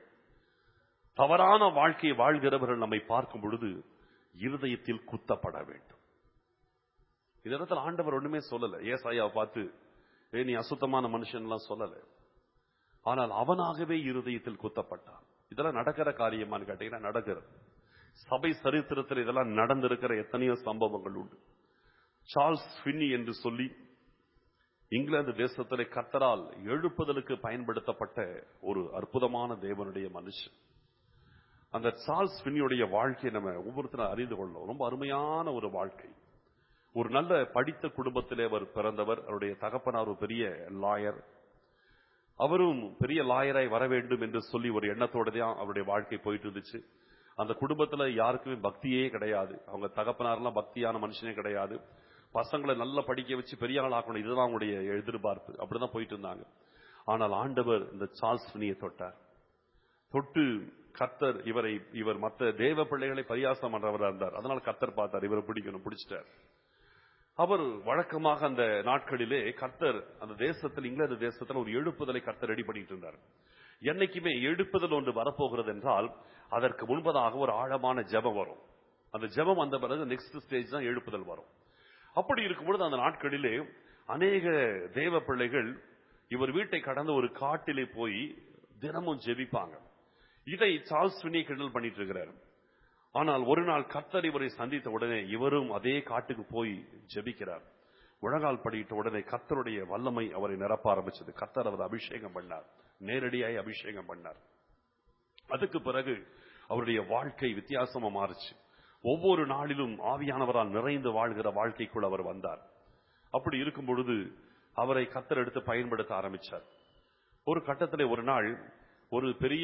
தவறான வாழ்க்கையை வாழ்கிறவர்கள் நம்மை பார்க்கும் பொழுது இருதயத்தில் குத்தப்பட வேண்டும் இந்த இடத்துல ஆண்டவர் ஒண்ணுமே சொல்லல ஏசாயாவை பார்த்து ஏ நீ அசுத்தமான மனுஷன் எல்லாம் சொல்லல ஆனால் அவனாகவே இருதயத்தில் குத்தப்பட்டான் இதெல்லாம் நடக்கிற காரியமான்னு கேட்டீங்கன்னா நடக்கிறது சபை சரித்திரத்தில் இதெல்லாம் நடந்திருக்கிற எத்தனையோ சம்பவங்கள் உண்டு சார்ல்ஸ் ஃபின்னி என்று சொல்லி இங்கிலாந்து தேசத்திலே கத்தரால் எழுப்புதலுக்கு பயன்படுத்தப்பட்ட ஒரு அற்புதமான தேவனுடைய மனுஷன் அந்த சார்ல்ஸ் ஃபின்னியுடைய வாழ்க்கையை நம்ம ஒவ்வொருத்தரும் அறிந்து கொள்ளணும் ரொம்ப அருமையான ஒரு வாழ்க்கை ஒரு நல்ல படித்த குடும்பத்திலே அவர் பிறந்தவர் அவருடைய தகப்பனார் ஒரு பெரிய லாயர் அவரும் பெரிய லாயராய் வர வேண்டும் என்று சொல்லி ஒரு எண்ணத்தோட தான் அவருடைய வாழ்க்கை போயிட்டு இருந்துச்சு அந்த குடும்பத்துல யாருக்குமே பக்தியே கிடையாது அவங்க தகப்பனாரெல்லாம் பக்தியான மனுஷனே கிடையாது பசங்களை நல்லா படிக்க வச்சு பெரிய ஆள் ஆக்கணும் இதுதான் அவங்களுடைய எதிர்பார்ப்பு அப்படிதான் போயிட்டு இருந்தாங்க ஆனால் ஆண்டவர் இந்த சார்ல்ஸ் பினியை தொட்டார் தொட்டு கத்தர் இவரை இவர் மற்ற தேவ பிள்ளைகளை பரியாசம் பண்றவரா இருந்தார் அதனால கத்தர் பார்த்தார் இவரை பிடிக்கணும் பிடிச்சிட்டார் அவர் வழக்கமாக அந்த நாட்களிலே கர்த்தர் அந்த தேசத்தில் இங்கிலாந்து தேசத்தில் ஒரு எழுப்புதலை கர்த்தர் ரெடி பண்ணிட்டு இருந்தார் என்னைக்குமே எழுப்புதல் ஒன்று வரப்போகிறது என்றால் அதற்கு முன்பதாக ஒரு ஆழமான ஜெபம் வரும் அந்த ஜெபம் வந்த பிறகு நெக்ஸ்ட் ஸ்டேஜ் தான் எழுப்புதல் வரும் அப்படி இருக்கும்பொழுது அந்த நாட்களிலே அநேக தேவ பிள்ளைகள் இவர் வீட்டை கடந்து ஒரு காட்டிலே போய் தினமும் ஜெபிப்பாங்க இதை சார்ல்ஸ் பின்னி கிண்டல் பண்ணிட்டு இருக்கிறார் ஆனால் ஒரு நாள் கர்த்தர் இவரை சந்தித்த உடனே இவரும் அதே காட்டுக்கு போய் ஜெபிக்கிறார் முழங்கால் படியிட்ட உடனே கர்த்தருடைய வல்லமை அவரை நிரப்ப ஆரம்பிச்சது கர்த்தர் அவர் அபிஷேகம் பண்ணார் நேரடியாய் அபிஷேகம் பண்ணார் அதுக்கு பிறகு அவருடைய வாழ்க்கை வித்தியாசமா மாறுச்சு ஒவ்வொரு நாளிலும் ஆவியானவரால் நிறைந்து வாழ்கிற வாழ்க்கைக்குள் அவர் வந்தார் அப்படி இருக்கும் பொழுது அவரை கத்தர் எடுத்து பயன்படுத்த ஆரம்பிச்சார் ஒரு கட்டத்திலே ஒரு நாள் ஒரு பெரிய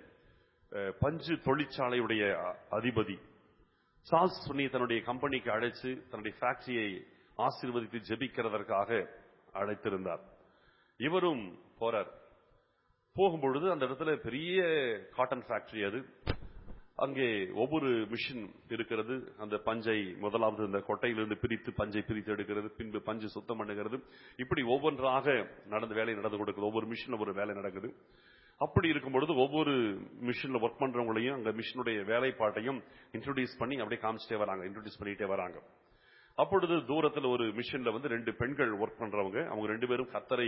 அஹ், பஞ்சு தொழிற்சாலையுடைய அ- அதிபதி சார்ஸ் பண்ணி தன்னுடைய கம்பெனிக்கு அழைச்சு தன்னுடைய ஃபேக்டரியை ஆசீர்வதித்து ஜெபிக்கிறதற்காக அழைத்திருந்தார் இவரும் போறார் போகும்பொழுது அந்த இடத்துல பெரிய காட்டன் ஃபேக்டரி அது அங்கே ஒவ்வொரு மிஷின் இருக்கிறது அந்த பஞ்சை முதலாவது இந்த கொட்டையிலிருந்து பிரித்து பஞ்சை பிரித்து எடுக்கிறது பின்பு பஞ்சு சுத்தம் பண்ணுகிறது இப்படி ஒவ்வொன்றாக நடந்த வேலை நடந்து கொடுக்குது ஒவ்வொரு மிஷின்ல ஒரு வேலை நடக்குது அப்படி இருக்கும் பொழுது ஒவ்வொரு மிஷின்ல ஒர்க் பண்றவங்களையும் அந்த மிஷினுடைய வேலைப்பாட்டையும் இன்ட்ரோடியூஸ் பண்ணி அப்படியே காமிச்சிட்டே வராங்க இன்ட்ரோடியூஸ் பண்ணிட்டே வராங்க அப்பொழுது தூரத்துல ஒரு மிஷின்ல வந்து ரெண்டு பெண்கள் ஒர்க் பண்றவங்க அவங்க ரெண்டு பேரும் கத்தரை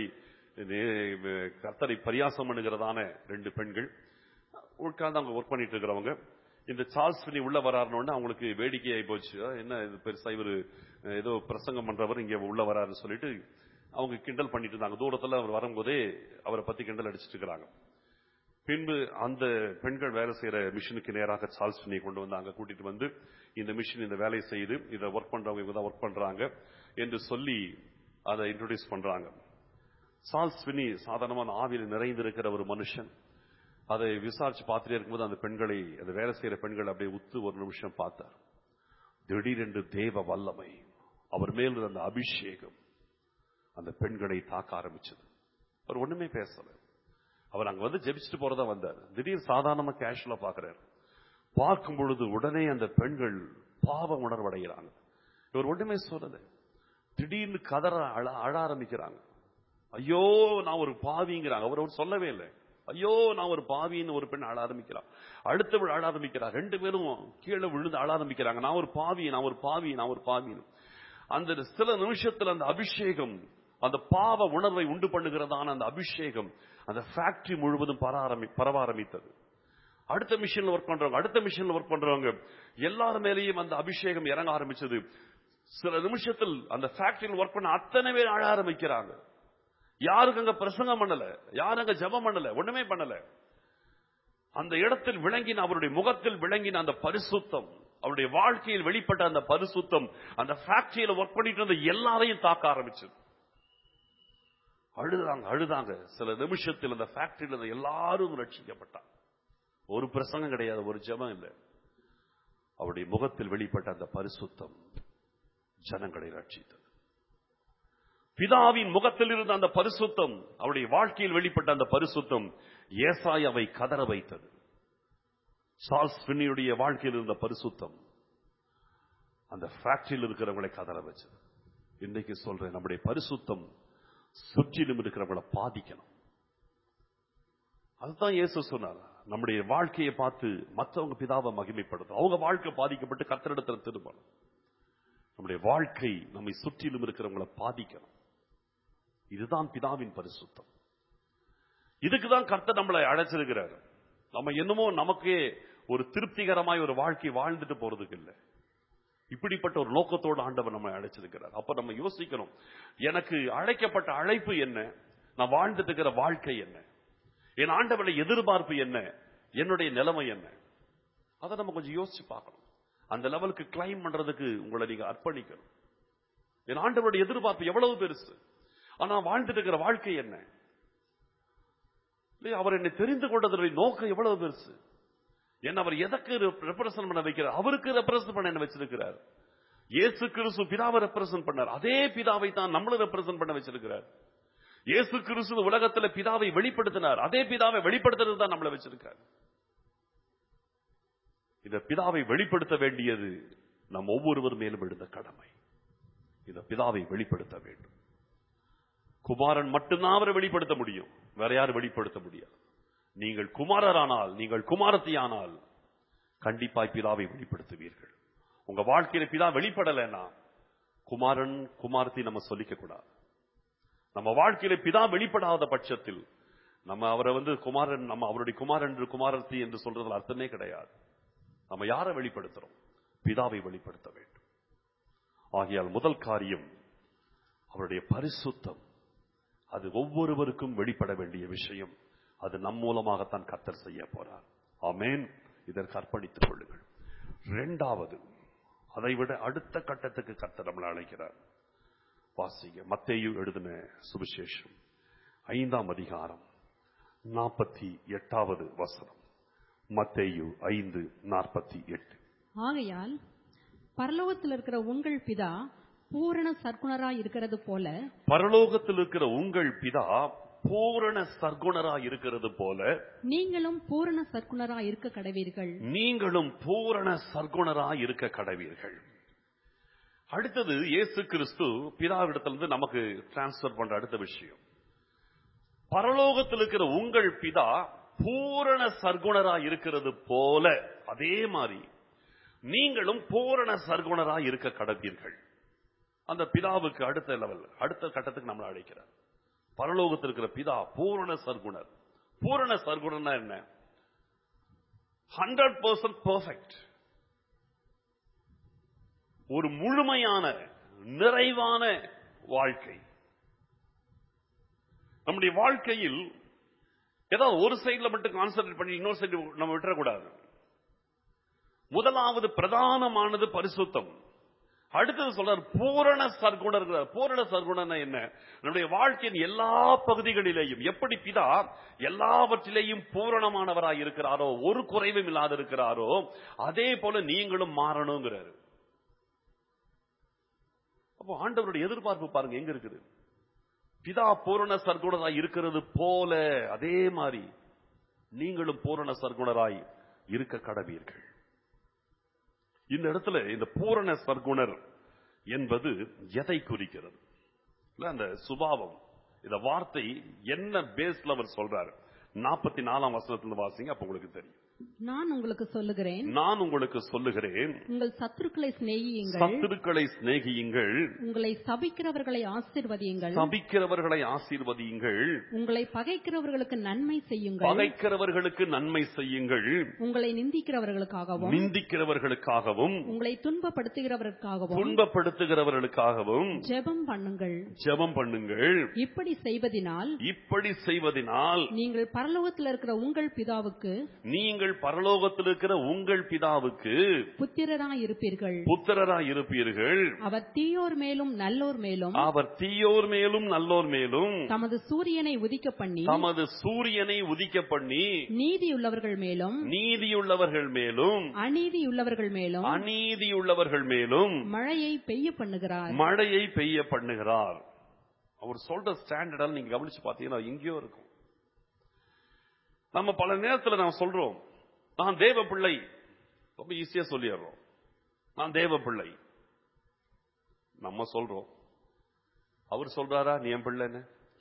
நே- கத்தரை பரியாசம் பண்ணுகிறதான ரெண்டு பெண்கள் உட்கார்ந்து அவங்க ஒர்க் பண்ணிட்டு இருக்கிறவங்க இந்த சார்ல்ஸ் பினி உள்ள வராருன்னு அவங்களுக்கு வேடிக்கையாகி போச்சு அஹ் என்ன இது பெருசா இவரு அஹ் ஏதோ பிரசங்கம் பண்றவர் இங்க உள்ள வராருன்னு சொல்லிட்டு அவங்க கிண்டல் பண்ணிட்டு இருந்தாங்க தூரத்துல அவர் வரும்போதே அவரை பத்தி கிண்டல் அடிச்சிட்டு இருக்கிறாங்க பின்பு அந்த பெண்கள் வேலை செய்யற மிஷினுக்கு நேராக சார்ல்ஸ் பினியை கொண்டு வந்து அங்க கூட்டிட்டு வந்து இந்த மிஷின் இந்த வேலையை செய்து இதை ஒர்க் பண்றவங்க இவங்க தான் ஒர்க் பண்றாங்க என்று சொல்லி அதை இன்ட்ரோடியூஸ் பண்றாங்க சார்ல்ஸ் பினி சாதாரணமான ஆவியில் நிறைந்திருக்கிற ஒரு மனுஷன் அதை விசாரிச்சு பார்த்துட்டே இருக்கும்போது அந்த பெண்களை அந்த வேலை செய்யற பெண்கள் அப்படியே உத்து ஒரு நிமிஷம் பார்த்தார் திடீரென்று தேவ வல்லமை அவர் மேல் இருந்த அந்த அபிஷேகம் அந்த பெண்களை தாக்க ஆரம்பிச்சது அவர் ஒண்ணுமே பேசல அவர் அங்க வந்து ஜெபிச்சுட்டு போறதா வந்தார் திடீர் சாதாரணமா கேஷுவலா பாக்குறாரு பார்க்கும் பொழுது உடனே அந்த பெண்கள் பாவ உணர்வடைகிறாங்க இவர் ஒண்ணுமே சொல்லல திடீர்னு கதற அழ அழ ஆரம்பிக்கிறாங்க ஐயோ நான் ஒரு பாவிங்கிறாங்க அவர் அவர் சொல்லவே இல்லை ஐயோ நான் ஒரு பாவின்னு ஒரு பெண் அழ ஆரம்பிக்கிறான் அடுத்தவள் அழ ஆரம்பிக்கிறா ரெண்டு பேரும் கீழே விழுந்து அழ ஆரம்பிக்கிறாங்க நான் ஒரு பாவி நான் ஒரு பாவி நான் ஒரு பாவின்னு அந்த சில நிமிஷத்துல அந்த அபிஷேகம் அந்த பாவ உணர்வை உண்டு பண்ணுகிறதான அந்த அபிஷேகம் அந்த ஃபேக்டரி முழுவதும் பர ஆரம்பி பரவ ஆரம்பித்தது அடுத்த மிஷின்ல ஒர்க் பண்றவங்க அடுத்த மிஷின்ல ஒர்க் பண்றவங்க எல்லார் மேலேயும் அந்த அபிஷேகம் இறங்க ஆரம்பிச்சது சில நிமிஷத்தில் அந்த ஃபேக்டரியில் ஒர்க் பண்ண அத்தனை பேர் அழ ஆரம்பிக்கிறாங்க யாருக்கு அங்க பிரசங்கம் பண்ணல யாரும் அங்க ஜெபம் பண்ணல ஒண்ணுமே பண்ணல அந்த இடத்தில் விளங்கின அவருடைய முகத்தில் விளங்கின அந்த பரிசுத்தம் அவருடைய வாழ்க்கையில் வெளிப்பட்ட அந்த பரிசுத்தம் அந்த ஃபேக்டரியில ஒர்க் பண்ணிட்டு இருந்த எல்லாரையும் தாக்க ஆரம்பிச்சது அழுதாங்க அழுதாங்க சில நிமிஷத்தில் அந்த ஃபேக்டரியில இருந்த எல்லாரும் ரட்சிக்கப்பட்டாங்க ஒரு பிரசங்கம் கிடையாது ஒரு ஜெபம் இல்லை அவருடைய முகத்தில் வெளிப்பட்ட அந்த பரிசுத்தம் ஜனங்களை ரட்சித்தது பிதாவின் முகத்தில் இருந்த அந்த பரிசுத்தம் அவருடைய வாழ்க்கையில் வெளிப்பட்ட அந்த பரிசுத்தம் ஏசாயாவை கதற வைத்தது சால்ஸ் பின்னியுடைய வாழ்க்கையில் இருந்த பரிசுத்தம் அந்த ஃபேக்டரியில் இருக்கிறவங்களை கதற வச்சது இன்னைக்கு சொல்றேன் நம்முடைய பரிசுத்தம் சுற்றிலும் இருக்கிறவங்களை பாதிக்கணும் அதுதான் இயேசு சொன்னார் நம்முடைய வாழ்க்கையை பார்த்து மற்றவங்க பிதாவை மகிமைப்படுத்தும் அவங்க வாழ்க்கை பாதிக்கப்பட்டு கத்தரிடத்தில் திரும்பணும் நம்முடைய வாழ்க்கை நம்மை சுற்றிலும் இருக்கிறவங்களை பாதிக்கணும் இதுதான் பிதாவின் பரிசுத்தம் இதுக்குதான் கர்த்தர் நம்மளை அழைச்சிருக்கிறார் நம்ம என்னமோ நமக்கே ஒரு திருப்திகரமாய் ஒரு வாழ்க்கை வாழ்ந்துட்டு போறதுக்கு இல்லை இப்படிப்பட்ட ஒரு நோக்கத்தோடு ஆண்டவர் நம்மை அழைச்சிருக்கிறார் அப்ப நம்ம யோசிக்கணும் எனக்கு அழைக்கப்பட்ட அழைப்பு என்ன நான் வாழ்ந்துட்டு இருக்கிற வாழ்க்கை என்ன என் ஆண்டவரை எதிர்பார்ப்பு என்ன என்னுடைய நிலைமை என்ன அதை நம்ம கொஞ்சம் யோசிச்சு பார்க்கணும் அந்த லெவலுக்கு கிளைம் பண்றதுக்கு உங்களை நீங்க அர்ப்பணிக்கணும் என் ஆண்டவருடைய எதிர்பார்ப்பு எவ்வளவு பெருசு ஆனா வாழ்ந்துட்டு இருக்கிற வாழ்க்கை என்ன இல்லையா, அவர் என்னை தெரிந்து கொண்டதனுடைய நோக்கம் எவ்வளவு பெருசு என்ன அவர் எதற்கு ரெப்ரசன்ட் பண்ண வைக்கிறார் அவருக்கு ரெப்ரசன்ட் பண்ண என்ன வச்சிருக்கிறார் இயேசு கிறிஸ்து பிதாவை ரெப்ரசன்ட் பண்ணார் அதே பிதாவை தான் நம்மளும் ரெப்ரசன்ட் பண்ண வச்சிருக்கிறார் இயேசு கிறிஸ்து உலகத்துல பிதாவை வெளிப்படுத்தினார் அதே பிதாவை வெளிப்படுத்துறது தான் நம்மளை வச்சிருக்கார் இந்த பிதாவை வெளிப்படுத்த வேண்டியது நம் ஒவ்வொருவர் மேலும் விழுந்த கடமை இந்த பிதாவை வெளிப்படுத்த வேண்டும் குமாரன் மட்டும்தான் அவரை வெளிப்படுத்த முடியும் வேற யாரும் வெளிப்படுத்த முடியாது நீங்கள் குமாரரானால் நீங்கள் குமாரத்தியானால் கண்டிப்பாய் பிதாவை வெளிப்படுத்துவீர்கள் உங்க வாழ்க்கையில பிதா வெளிப்படலைன்னா குமாரன் குமாரத்தை நம்ம சொல்லிக்க கூடாது நம்ம வாழ்க்கையில பிதா வெளிப்படாத பட்சத்தில் நம்ம அவரை வந்து குமாரன் நம்ம அவருடைய குமாரன் என்று குமாரத்தி என்று சொல்றதுல அர்த்தமே கிடையாது நம்ம யாரை வெளிப்படுத்துறோம் பிதாவை வெளிப்படுத்த வேண்டும் ஆகையால் முதல் காரியம் அவருடைய பரிசுத்தம் அது ஒவ்வொருவருக்கும் வெளிப்பட வேண்டிய விஷயம் அது நம் மூலமாகத்தான் கத்தர் செய்ய போறார் ஆமேன் இதற்கு அர்ப்பணித்துக் கொள்ளுங்கள் இரண்டாவது அதைவிட அடுத்த கட்டத்துக்கு கத்தர் நம்மளை அழைக்கிறார் வாசிங்க மத்தேயு எழுதின சுவிசேஷம் ஐந்தாம் அதிகாரம் நாற்பத்தி எட்டாவது வசனம் மத்தேயு ஐந்து நாற்பத்தி எட்டு ஆகையால் பரலோகத்தில் இருக்கிற உங்கள் பிதா பூரண சர்க்குணராய் இருக்கிறது போல பரலோகத்தில் இருக்கிற உங்கள் பிதா பூரண சர்க்குணரா இருக்கிறது போல நீங்களும் பூரண சர்க்குணராய் இருக்க கடவீர்கள் நீங்களும் பூரண சர்க்குணரா இருக்க கடவீர்கள் அடுத்தது இயேசு கிறிஸ்து பிதாவிடத்திலிருந்து நமக்கு டிரான்ஸ்பர் பண்ற அடுத்த விஷயம் பரலோகத்தில் இருக்கிற உங்கள் பிதா பூரண சர்க்குணரா இருக்கிறது போல அதே மாதிரி நீங்களும் பூரண சர்க்குணரா இருக்க கடவீர்கள் அந்த பிதாவுக்கு அடுத்த லெவல் அடுத்த கட்டத்துக்கு நம்மளை அழைக்கிறார் பரலோகத்தில் இருக்கிற பிதா பூரண சர்க்குணர் பூரண சர்க்குணர்னா என்ன ஹண்ட்ரட் பர்சன்ட் பெர்ஃபெக்ட் ஒரு முழுமையான நிறைவான வாழ்க்கை நம்முடைய வாழ்க்கையில் ஏதாவது ஒரு சைடுல மட்டும் கான்சென்ட்ரேட் பண்ணி இன்னொரு சைடு நம்ம விட்டுறக்கூடாது முதலாவது பிரதானமானது பரிசுத்தம் அடுத்தது சொல்றார் பூரண சர்க்குணர் இருக்கிறார். பூரண சர்க்குணர்னா என்ன நம்முடைய வாழ்க்கையின் எல்லா பகுதிகளிலேயும் எப்படி பிதா எல்லாவற்றிலேயும் பூரணமானவராய் இருக்கிறாரோ ஒரு குறைவும் இல்லாத இருக்கிறாரோ அதே போல நீங்களும் மாறணுங்கிறாரு அப்போ ஆண்டவருடைய எதிர்பார்ப்பு பாருங்க எங்க இருக்குது பிதா பூரண சர்க்குணராய் இருக்கிறது போல அதே மாதிரி நீங்களும் பூரண சர்க்குணராய் இருக்க கடவீர்கள் இந்த இடத்துல இந்த பூரண சர்க்குணர் என்பது எதை குறிக்கிறது இல்ல அந்த சுபாவம் இந்த வார்த்தை என்ன பேஸ்ல அவர் சொல்றாரு நாற்பத்தி நாலாம் வசனத்துல வாசிங்க அப்ப உங்களுக்கு தெரியும் நான் உங்களுக்கு சொல்லுகிறேன் நான் உங்களுக்கு சொல்லுகிறேன் உங்கள் சத்துருக்களை சிநேகியுங்கள் சத்துருக்களை சிநேகியுங்கள் உங்களை சபிக்கிறவர்களை ஆசீர்வதியுங்கள் சபிக்கிறவர்களை ஆசீர்வதியுங்கள் உங்களை பகைக்கிறவர்களுக்கு நன்மை செய்யுங்கள் பகைக்கிறவர்களுக்கு நன்மை செய்யுங்கள் உங்களை நிந்திக்கிறவர்களுக்காகவும் நிந்திக்கிறவர்களுக்காகவும் உங்களை துன்பப்படுத்துகிறவர்களுக்காகவும் துன்பப்படுத்துகிறவர்களுக்காகவும் ஜெபம் பண்ணுங்கள் ஜெபம் பண்ணுங்கள் இப்படி செய்வதினால் இப்படி செய்வதனால் நீங்கள் பரலோகத்தில் இருக்கிற உங்கள் பிதாவுக்கு நீங்கள் பரலோகத்தில் இருக்கிற உங்கள் பிதாவுக்கு புத்திரராய் இருப்பீர்கள் புத்திரராய் இருப்பீர்கள் அவர் தீயோர் மேலும் நல்லோர் மேலும் அவர் தீயோர் மேலும் நல்லோர் மேலும் தமது சூரியனை உதிக்க பண்ணி தமது சூரியனை உதிக்க பண்ணி நீதியுள்ளவர்கள் மேலும் நீதியுள்ளவர்கள் மேலும் அநீதியுள்ளவர்கள் மேலும் அநீதியுள்ளவர்கள் மேலும் மழையை பெய்ய பண்ணுகிறார் மழையை பெய்ய பண்ணுகிறார் அவர் சொல்ற ஸ்டாண்டர்டால் நீங்க கவனிச்சு பாத்தீங்கன்னா எங்கேயோ இருக்கும் நம்ம பல நேரத்துல நாம் சொல்றோம் நான் தேவ பிள்ளை ரொம்ப ஈஸியா சொல்லிடுறோம் நான் தேவ பிள்ளை நம்ம சொல்றோம் அவர் சொல்றாரா நீ என் பிள்ளைன்னு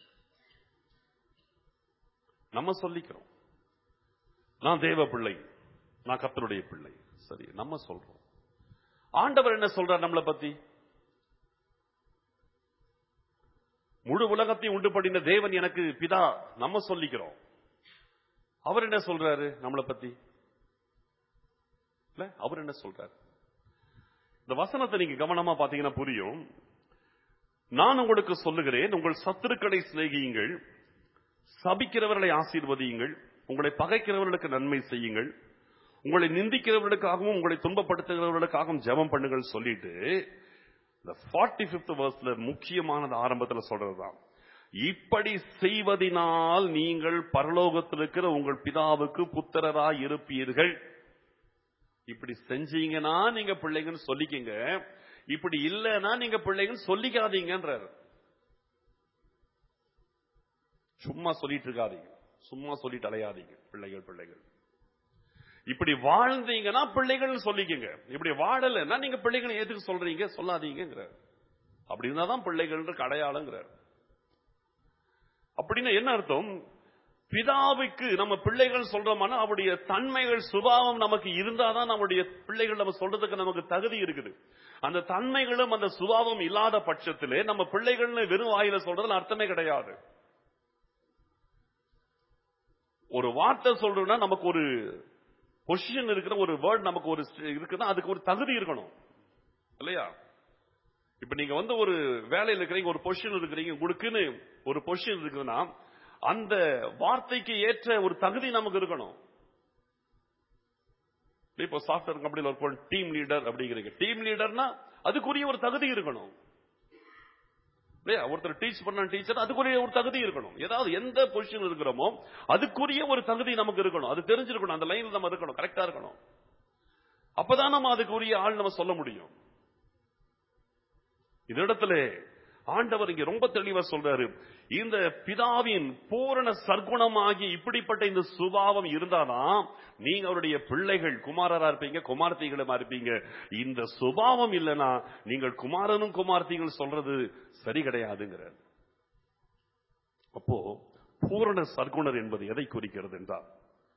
நம்ம சொல்லிக்கிறோம் நான் தேவ பிள்ளை நான் கர்த்தருடைய பிள்ளை சரி நம்ம சொல்றோம் ஆண்டவர் என்ன சொல்றார் நம்மளை பத்தி முழு உலகத்தையும் உண்டு பண்ணின தேவன் எனக்கு பிதா நம்ம சொல்லிக்கிறோம் அவர் என்ன சொல்றாரு நம்மளை பத்தி இல்ல அவர் என்ன சொல்றாரு இந்த வசனத்தை நீங்க கவனமா பாத்தீங்கன்னா புரியும் நான் உங்களுக்கு சொல்லுகிறேன் உங்கள் சத்துருக்களை சிநேகியுங்கள் சபிக்கிறவர்களை ஆசீர்வதியுங்கள் உங்களை பகைக்கிறவர்களுக்கு நன்மை செய்யுங்கள் உங்களை நிந்திக்கிறவர்களுக்காகவும் உங்களை துன்பப்படுத்துகிறவர்களுக்காகவும் ஜெபம் பண்ணுங்கள் சொல்லிட்டு இந்த ஃபார்ட்டி பிப்த் வேர்ஸ்ல முக்கியமானது ஆரம்பத்துல சொல்றதுதான் இப்படி செய்வதினால் நீங்கள் பரலோகத்தில் இருக்கிற உங்கள் பிதாவுக்கு புத்திரராய் இருப்பீர்கள் இப்படி செஞ்சீங்கன்னா நீங்க பிள்ளைங்கன்னு சொல்லிக்கங்க இப்படி இல்லைன்னா நீங்க பிள்ளைங்கன்னு சொல்லிக்காதீங்கன்றாரு சும்மா சொல்லிட்டு இருக்காதீங்க சும்மா சொல்லிட்டு அலையாதீங்க பிள்ளைகள் பிள்ளைகள் இப்படி வாழ்ந்தீங்கன்னா பிள்ளைகள் சொல்லிக்கங்க இப்படி வாழலைன்னா நீங்க பிள்ளைகளை ஏத்துக்கு சொல்றீங்க சொல்லாதீங்கிறார் அப்படி இருந்தாதான் பிள்ளைகள் அடையாளங்கிறார் அப்படின்னா என்ன அர்த்தம் பிதாவுக்கு நம்ம பிள்ளைகள் சொல்றோம்னா அவருடைய தன்மைகள் சுபாவம் நமக்கு இருந்தாதான் நம்முடைய பிள்ளைகள் நம்ம சொல்றதுக்கு நமக்கு தகுதி இருக்குது அந்த தன்மைகளும் அந்த சுபாவம் இல்லாத பட்சத்திலே நம்ம பிள்ளைகள்னு வெறும் வாயில சொல்றதுல அர்த்தமே கிடையாது ஒரு வார்த்தை சொல்றோம்னா நமக்கு ஒரு பொசிஷன் இருக்கிற ஒரு வேர்ட் நமக்கு ஒரு இருக்குன்னா அதுக்கு ஒரு தகுதி இருக்கணும் இல்லையா இப்ப நீங்க வந்து ஒரு வேலையில் இருக்கிறீங்க ஒரு பொசிஷன் இருக்கிறீங்க உங்களுக்குன்னு ஒரு பொசிஷன் இருக்குதுன்னா அந்த வார்த்தைக்கு ஏற்ற ஒரு தகுதி நமக்கு இருக்கணும் இப்போ சாஃப்ட்வேர் கம்பெனியில் ஒர்க் பண்ண டீம் லீடர் அப்படிங்கிறீங்க டீம் லீடர்னா அதுக்குரிய ஒரு தகுதி இருக்கணும் இல்லையா ஒருத்தர் டீச் பண்ண டீச்சர் அதுக்குரிய ஒரு தகுதி இருக்கணும் ஏதாவது எந்த பொசிஷன் இருக்கிறோமோ அதுக்குரிய ஒரு தகுதி நமக்கு இருக்கணும் அது தெரிஞ்சிருக்கணும் அந்த லைன்ல நம்ம இருக்கணும் கரெக்டா இருக்கணும் அப்பதான் நம்ம அதுக்குரிய ஆள் நம்ம சொல்ல முடியும் இந்த இடத்துல ஆண்டவர் இங்க ரொம்ப தெளிவா சொல்றாரு இந்த பிதாவின் பூரண சர்க்குணமாகி இப்படிப்பட்ட இந்த சுபாவம் இருந்தாதான் நீங்க அவருடைய பிள்ளைகள் குமாரரா இருப்பீங்க குமார்த்திகளுமா இருப்பீங்க இந்த சுபாவம் இல்லைன்னா நீங்கள் குமாரனும் குமார்த்திகள் சொல்றது சரி கிடையாதுங்கிறார் அப்போ பூரண சர்க்குணர் என்பது எதை குறிக்கிறது என்றால்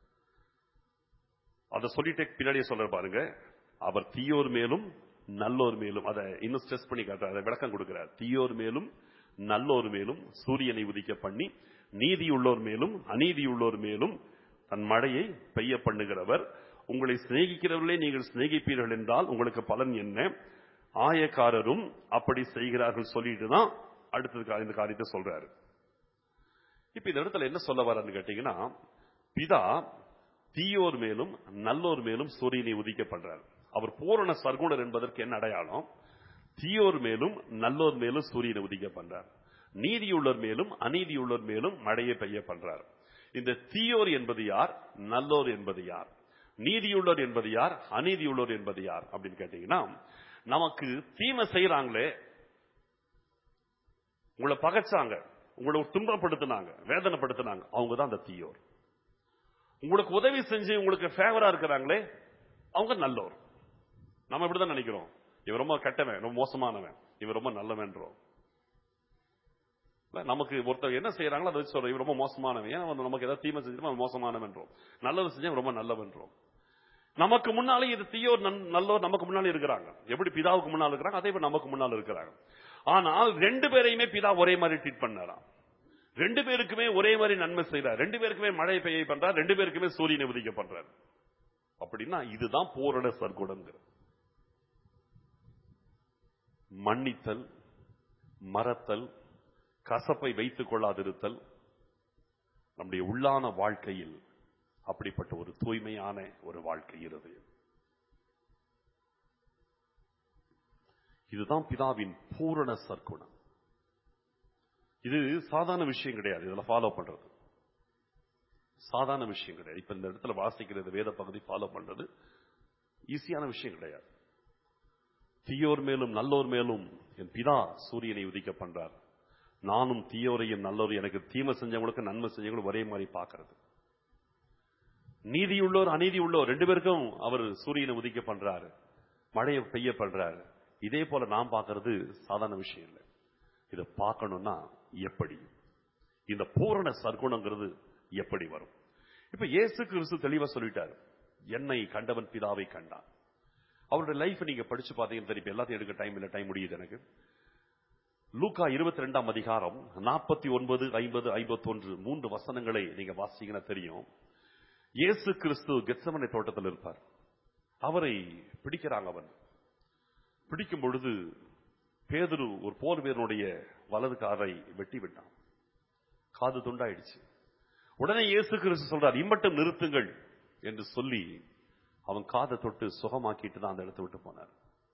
அதை சொல்லிட்டு பின்னாடியே சொல்ற பாருங்க அவர் தீயோர் மேலும் நல்லோர் மேலும் அதை இன்னும் ஸ்ட்ரெஸ் பண்ணி காட்டுறார் அதை விளக்கம் கொடுக்கிறார் தீயோர் மேலும் நல்லோர் மேலும் சூரியனை உதிக்க பண்ணி நீதியுள்ளோர் மேலும் அநீதியுள்ளோர் மேலும் தன் மழையை பெய்ய பண்ணுகிறவர் உங்களை சிநேகிக்கிறவர்களே நீங்கள் சிநேகிப்பீர்கள் என்றால் உங்களுக்கு பலன் என்ன ஆயக்காரரும் அப்படி செய்கிறார்கள் சொல்லிட்டு தான் அடுத்தது கா- இந்த காரியத்தை சொல்றாரு இப்ப இந்த இடத்துல என்ன சொல்ல வர்றாருன்னு கேட்டீங்கன்னா பிதா தீயோர் மேலும் நல்லோர் மேலும் சூரியனை உதிக்க பண்றார் அவர் பூரண சர்க்குணர் என்பதற்கு என்ன அடையாளம் தீயோர் மேலும் நல்லோர் மேலும் சூரியனை உதிக்க பண்றார் நீதியுள்ளோர் மேலும் அநீதியுள்ளோர் மேலும் மழையை பெய்ய பண்றார் இந்த தீயோர் என்பது யார் நல்லோர் என்பது யார் நீதியுள்ளோர் என்பது யார் அநீதியுள்ளோர் என்பது யார் அப்படின்னு கேட்டீங்கன்னா நமக்கு தீமை செய்யறாங்களே உங்களை பகைச்சாங்க உங்களை துன்பப்படுத்தினாங்க வேதனைப்படுத்தினாங்க அவங்க தான் அந்த தீயோர் உங்களுக்கு உதவி செஞ்சு உங்களுக்கு ஃபேவரா இருக்கிறாங்களே அவங்க நல்லோர் நம்ம இப்படிதான் நினைக்கிறோம் இவன் ரொம்ப கெட்டவன் ரொம்ப மோசமானவன் இவன் ரொம்ப நல்லவன்றோம் இல்ல, நமக்கு ஒருத்தர் என்ன செய்யறாங்களோ அதை வச்சு சொல்றோம் இவன் ரொம்ப மோசமானவன் ஏன் அவன் நமக்கு ஏதாவது தீமை செஞ்சு அவன் மோசமானவன்றோம் நல்லது செஞ்சா இவன் ரொம்ப நல்லவன்றோம் நமக்கு முன்னாலே இது தீயோர் நன்- நல்லோர் நமக்கு முன்னாலே இருக்கிறாங்க எப்படி பிதாவுக்கு முன்னால் இருக்கிறாங்க அதே போல நமக்கு முன்னால் இருக்கிறாங்க ஆனால் ரெண்டு பேரையுமே பிதா ஒரே மாதிரி ட்ரீட் பண்ணாராம் ரெண்டு பேருக்குமே ஒரே மாதிரி நன்மை செய்றார் ரெண்டு பேருக்குமே மழை பெய்ய பண்றார் ரெண்டு பேருக்குமே சூரியனை உதிக்க பண்றார் அப்படின்னா இதுதான் போரோட சர்க்குணங்கிறது மன்னித்தல் மறத்தல் கசப்பை வைத்துக் கொள்ளாதிருத்தல் நம்முடைய உள்ளான வாழ்க்கையில் அப்படிப்பட்ட ஒரு தூய்மையான ஒரு வாழ்க்கை இருதயம் இதுதான் பிதாவின் பூரண சற்குணம் இது சாதாரண விஷயம் கிடையாது இதுல ஃபாலோ பண்றது சாதாரண விஷயம் கிடையாது இப்ப இந்த இடத்துல வாசிக்கிறது வேத பகுதி ஃபாலோ பண்றது ஈஸியான விஷயம் கிடையாது தீயோர் மேலும் நல்லோர் மேலும் என் பிதா சூரியனை உதிக்க பண்றார் நானும் தீயோரையும் நல்லோரையும் எனக்கு தீமை செஞ்சவங்களுக்கு நன்மை செஞ்சவங்களும் ஒரே மாதிரி பார்க்கிறது நீதியுள்ளோர் அநீதி உள்ளோர் ரெண்டு பேருக்கும் அவர் சூரியனை உதிக்க பண்றாரு மழையை பெய்ய பண்றாரு இதே போல நான் பார்க்கிறது சாதாரண விஷயம் இல்லை இதை பார்க்கணும்னா எப்படி இந்த பூரண சர்க்குணங்கிறது எப்படி வரும் இப்ப இயேசு கிறிஸ்து தெளிவா சொல்லிட்டாரு என்னை கண்டவன் பிதாவை கண்டான் அவருடைய லைஃப் நீங்க படிச்சு பார்த்தீங்கன்னு தெரியும் இப்ப எல்லாத்தையும் எடுக்க டைம் இல்ல டைம் முடியுது எனக்கு லூக்கா இருபத்தி ரெண்டாம் அதிகாரம் நாற்பத்தி ஒன்பது ஐம்பது ஐம்பத்தொன்று மூன்று வசனங்களை நீங்க வாசிங்கன்னா தெரியும் இயேசு கிறிஸ்து கெத்சமனை தோட்டத்தில் இருப்பார் அவரை பிடிக்கிறாங்க அவன் பிடிக்கும் பொழுது பேதுரு ஒரு போர் வீரனுடைய வலது காதை வெட்டி விட்டான் காது துண்டாயிடுச்சு உடனே இயேசு கிறிஸ்து சொல்றார் இம்மட்டும் நிறுத்துங்கள் என்று சொல்லி அவன் காதை தொட்டு சுகமாக்கிட்டு தான் அந்த இடத்தை விட்டு போனார்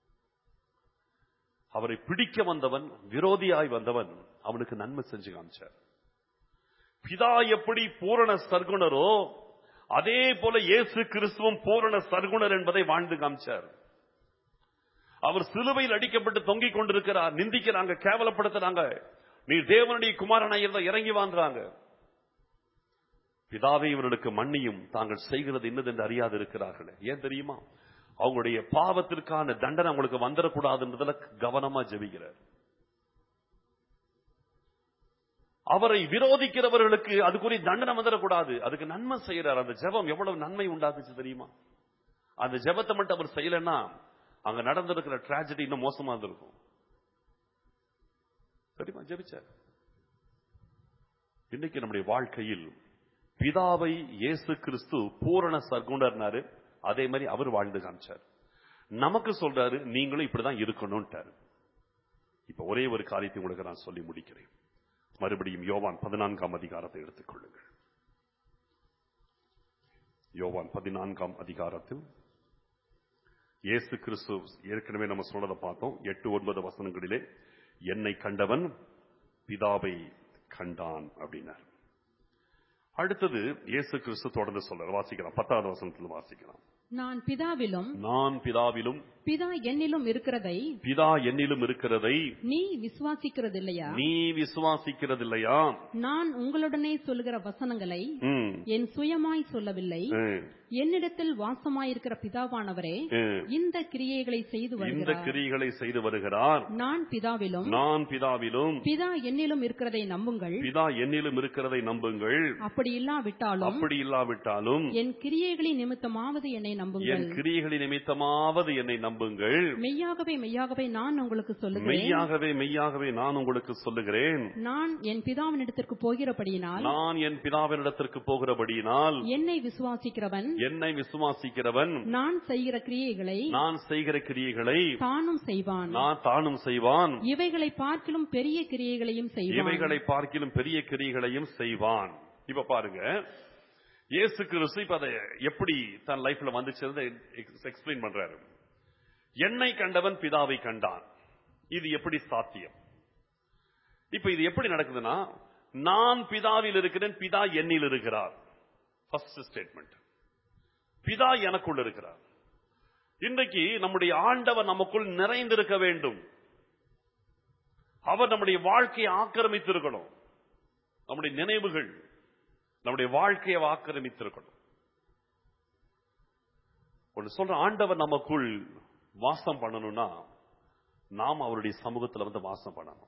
அவரை பிடிக்க வந்தவன் விரோதியாய் வந்தவன் அவனுக்கு நன்மை செஞ்சு காமிச்சார் பிதா எப்படி பூரண சர்க்குணரோ அதே போல இயேசு கிறிஸ்துவும் பூரண சர்க்குணர் என்பதை வாழ்ந்து காமிச்சார் அவர் சிலுவையில் அடிக்கப்பட்டு தொங்கிக் கொண்டிருக்கிறார் நிந்திக்கிறாங்க கேவலப்படுத்துறாங்க நீ தேவனுடைய குமாரனாய் இருந்தா இறங்கி வாழ்றாங்க பிதாவை இவர்களுக்கு மன்னியும் தாங்கள் செய்கிறது இன்னதென்று அறியாது இருக்கிறார்களே ஏன் தெரியுமா அவங்களுடைய பாவத்திற்கான தண்டனை அவங்களுக்கு வந்துடக்கூடாதுன்றதுல கவனமா ஜெபிக்கிறார் அவரை விரோதிக்கிறவர்களுக்கு அதுக்குரிய தண்டனை வந்துடக்கூடாது அதுக்கு நன்மை செய்யறார் அந்த ஜெபம் எவ்வளவு நன்மை உண்டாக்குச்சு தெரியுமா அந்த ஜெபத்தை மட்டும் அவர் செய்யலைன்னா அங்க நடந்திருக்கிற டிராஜடி இன்னும் மோசமா இருந்திருக்கும் தெரியுமா ஜெபிச்சார் இன்னைக்கு நம்முடைய வாழ்க்கையில் பிதாவை இயேசு கிறிஸ்து பூரண சர்க்குணர்னாரு அதே மாதிரி அவர் வாழ்ந்து காமிச்சார் நமக்கு சொல்றாரு நீங்களும் இப்படிதான் இருக்கணும்ட்டாரு இப்ப ஒரே ஒரு காரியத்தை உங்களுக்கு நான் சொல்லி முடிக்கிறேன் மறுபடியும் யோவான் பதினான்காம் அதிகாரத்தை எடுத்துக்கொள்ளுங்கள் யோவான் பதினான்காம் அதிகாரத்தில் இயேசு கிறிஸ்து ஏற்கனவே நம்ம சொன்னதை பார்த்தோம் எட்டு ஒன்பது வசனங்களிலே என்னை கண்டவன் பிதாவை கண்டான் அப்படின்னார் அடுத்தது இயேசு கிறிஸ்து தொடர்ந்து சொல்றார் வாசிக்கலாம் பத்தாவது வசனத்தில் வாசிக்கலாம் நான் பிதாவிலும் நான் பிதாவிலும் பிதா என்னிலும் இருக்கிறதை பிதா என்னிலும் இருக்கிறதை நீ விசுவாசிக்கிறதில்லையா நீ விசுவாசிக்கிறதில்லையா நான் உங்களுடனே சொல்லுகிற வசனங்களை ம், என் சுயமாய் சொல்லவில்லை ம், என்னிடத்தில் வாசமாயிருக்கிற பிதாவானவரே ம். இந்த கிரியைகளை செய்து இந்த வருகிறார் கிரிகளை செய்து வருகிறார் நான் பிதாவிலும் நான் பிதாவிலும் பிதா என்னிலும் இருக்கிறதை நம்புங்கள் பிதா என்னிலும் இருக்கிறதை நம்புங்கள் அப்படி இல்லாவிட்டாலும் அப்படி இல்லாவிட்டாலும் என் கிரியைகளின் நிமித்தமாவது என்னை நம்புங்கள் என் கிரியைகளின் நிமித்தமாவது என்னை நம்புங்கள் மெய்யாகவே மெய்யாகவே நான் உங்களுக்கு சொல்லுகிறேன் மெய்யாகவே மெய்யாகவே நான் உங்களுக்கு சொல்லுகிறேன் நான் என் பிதாவினிடத்திற்கு போகிறபடியினால் நான் என் பிதாவினிடத்திற்கு போகிறபடியினால் என்னை விசுவாசிக்கிறவன் என்னை விசுவாசிக்கிறவன் நான் செய்கிற கிரியைகளை நான் செய்கிற கிரியைகளை தானும் செய்வான் நான் தானும் செய்வான் இவைகளை பார்க்கிலும் பெரிய கிரியைகளையும் செய்வான் இவைகளை பார்க்கிலும் பெரிய கிரியைகளையும் செய்வான் இப்ப பாருங்க இயேசு கிறிஸ்து இப்ப அதை எப்படி தன் லைஃப்ல வந்துச்சு எக்ஸ்பிளைன் பண்றாரு என்னை கண்டவன் பிதாவை கண்டான் இது எப்படி சாத்தியம் இப்ப இது எப்படி நடக்குதுன்னா நான் பிதாவில் இருக்கிறேன் பிதா என்னில் இருக்கிறார் ஃபர்ஸ்ட் ஸ்டேட்மெண்ட் பிதா எனக்குள் இருக்கிறார் இன்றைக்கு நம்முடைய ஆண்டவர் நமக்குள் நிறைந்திருக்க வேண்டும் அவர் நம்முடைய வாழ்க்கையை ஆக்கிரமித்திருக்கணும் நம்முடைய நினைவுகள் நம்முடைய வாழ்க்கையை ஆக்கிரமித்திருக்கணும் ஒன்று சொல்ற ஆண்டவர் நமக்குள் வாசம் பண்ணணும்னா நாம் அவருடைய சமூகத்துல வந்து வாசம் பண்ணணும்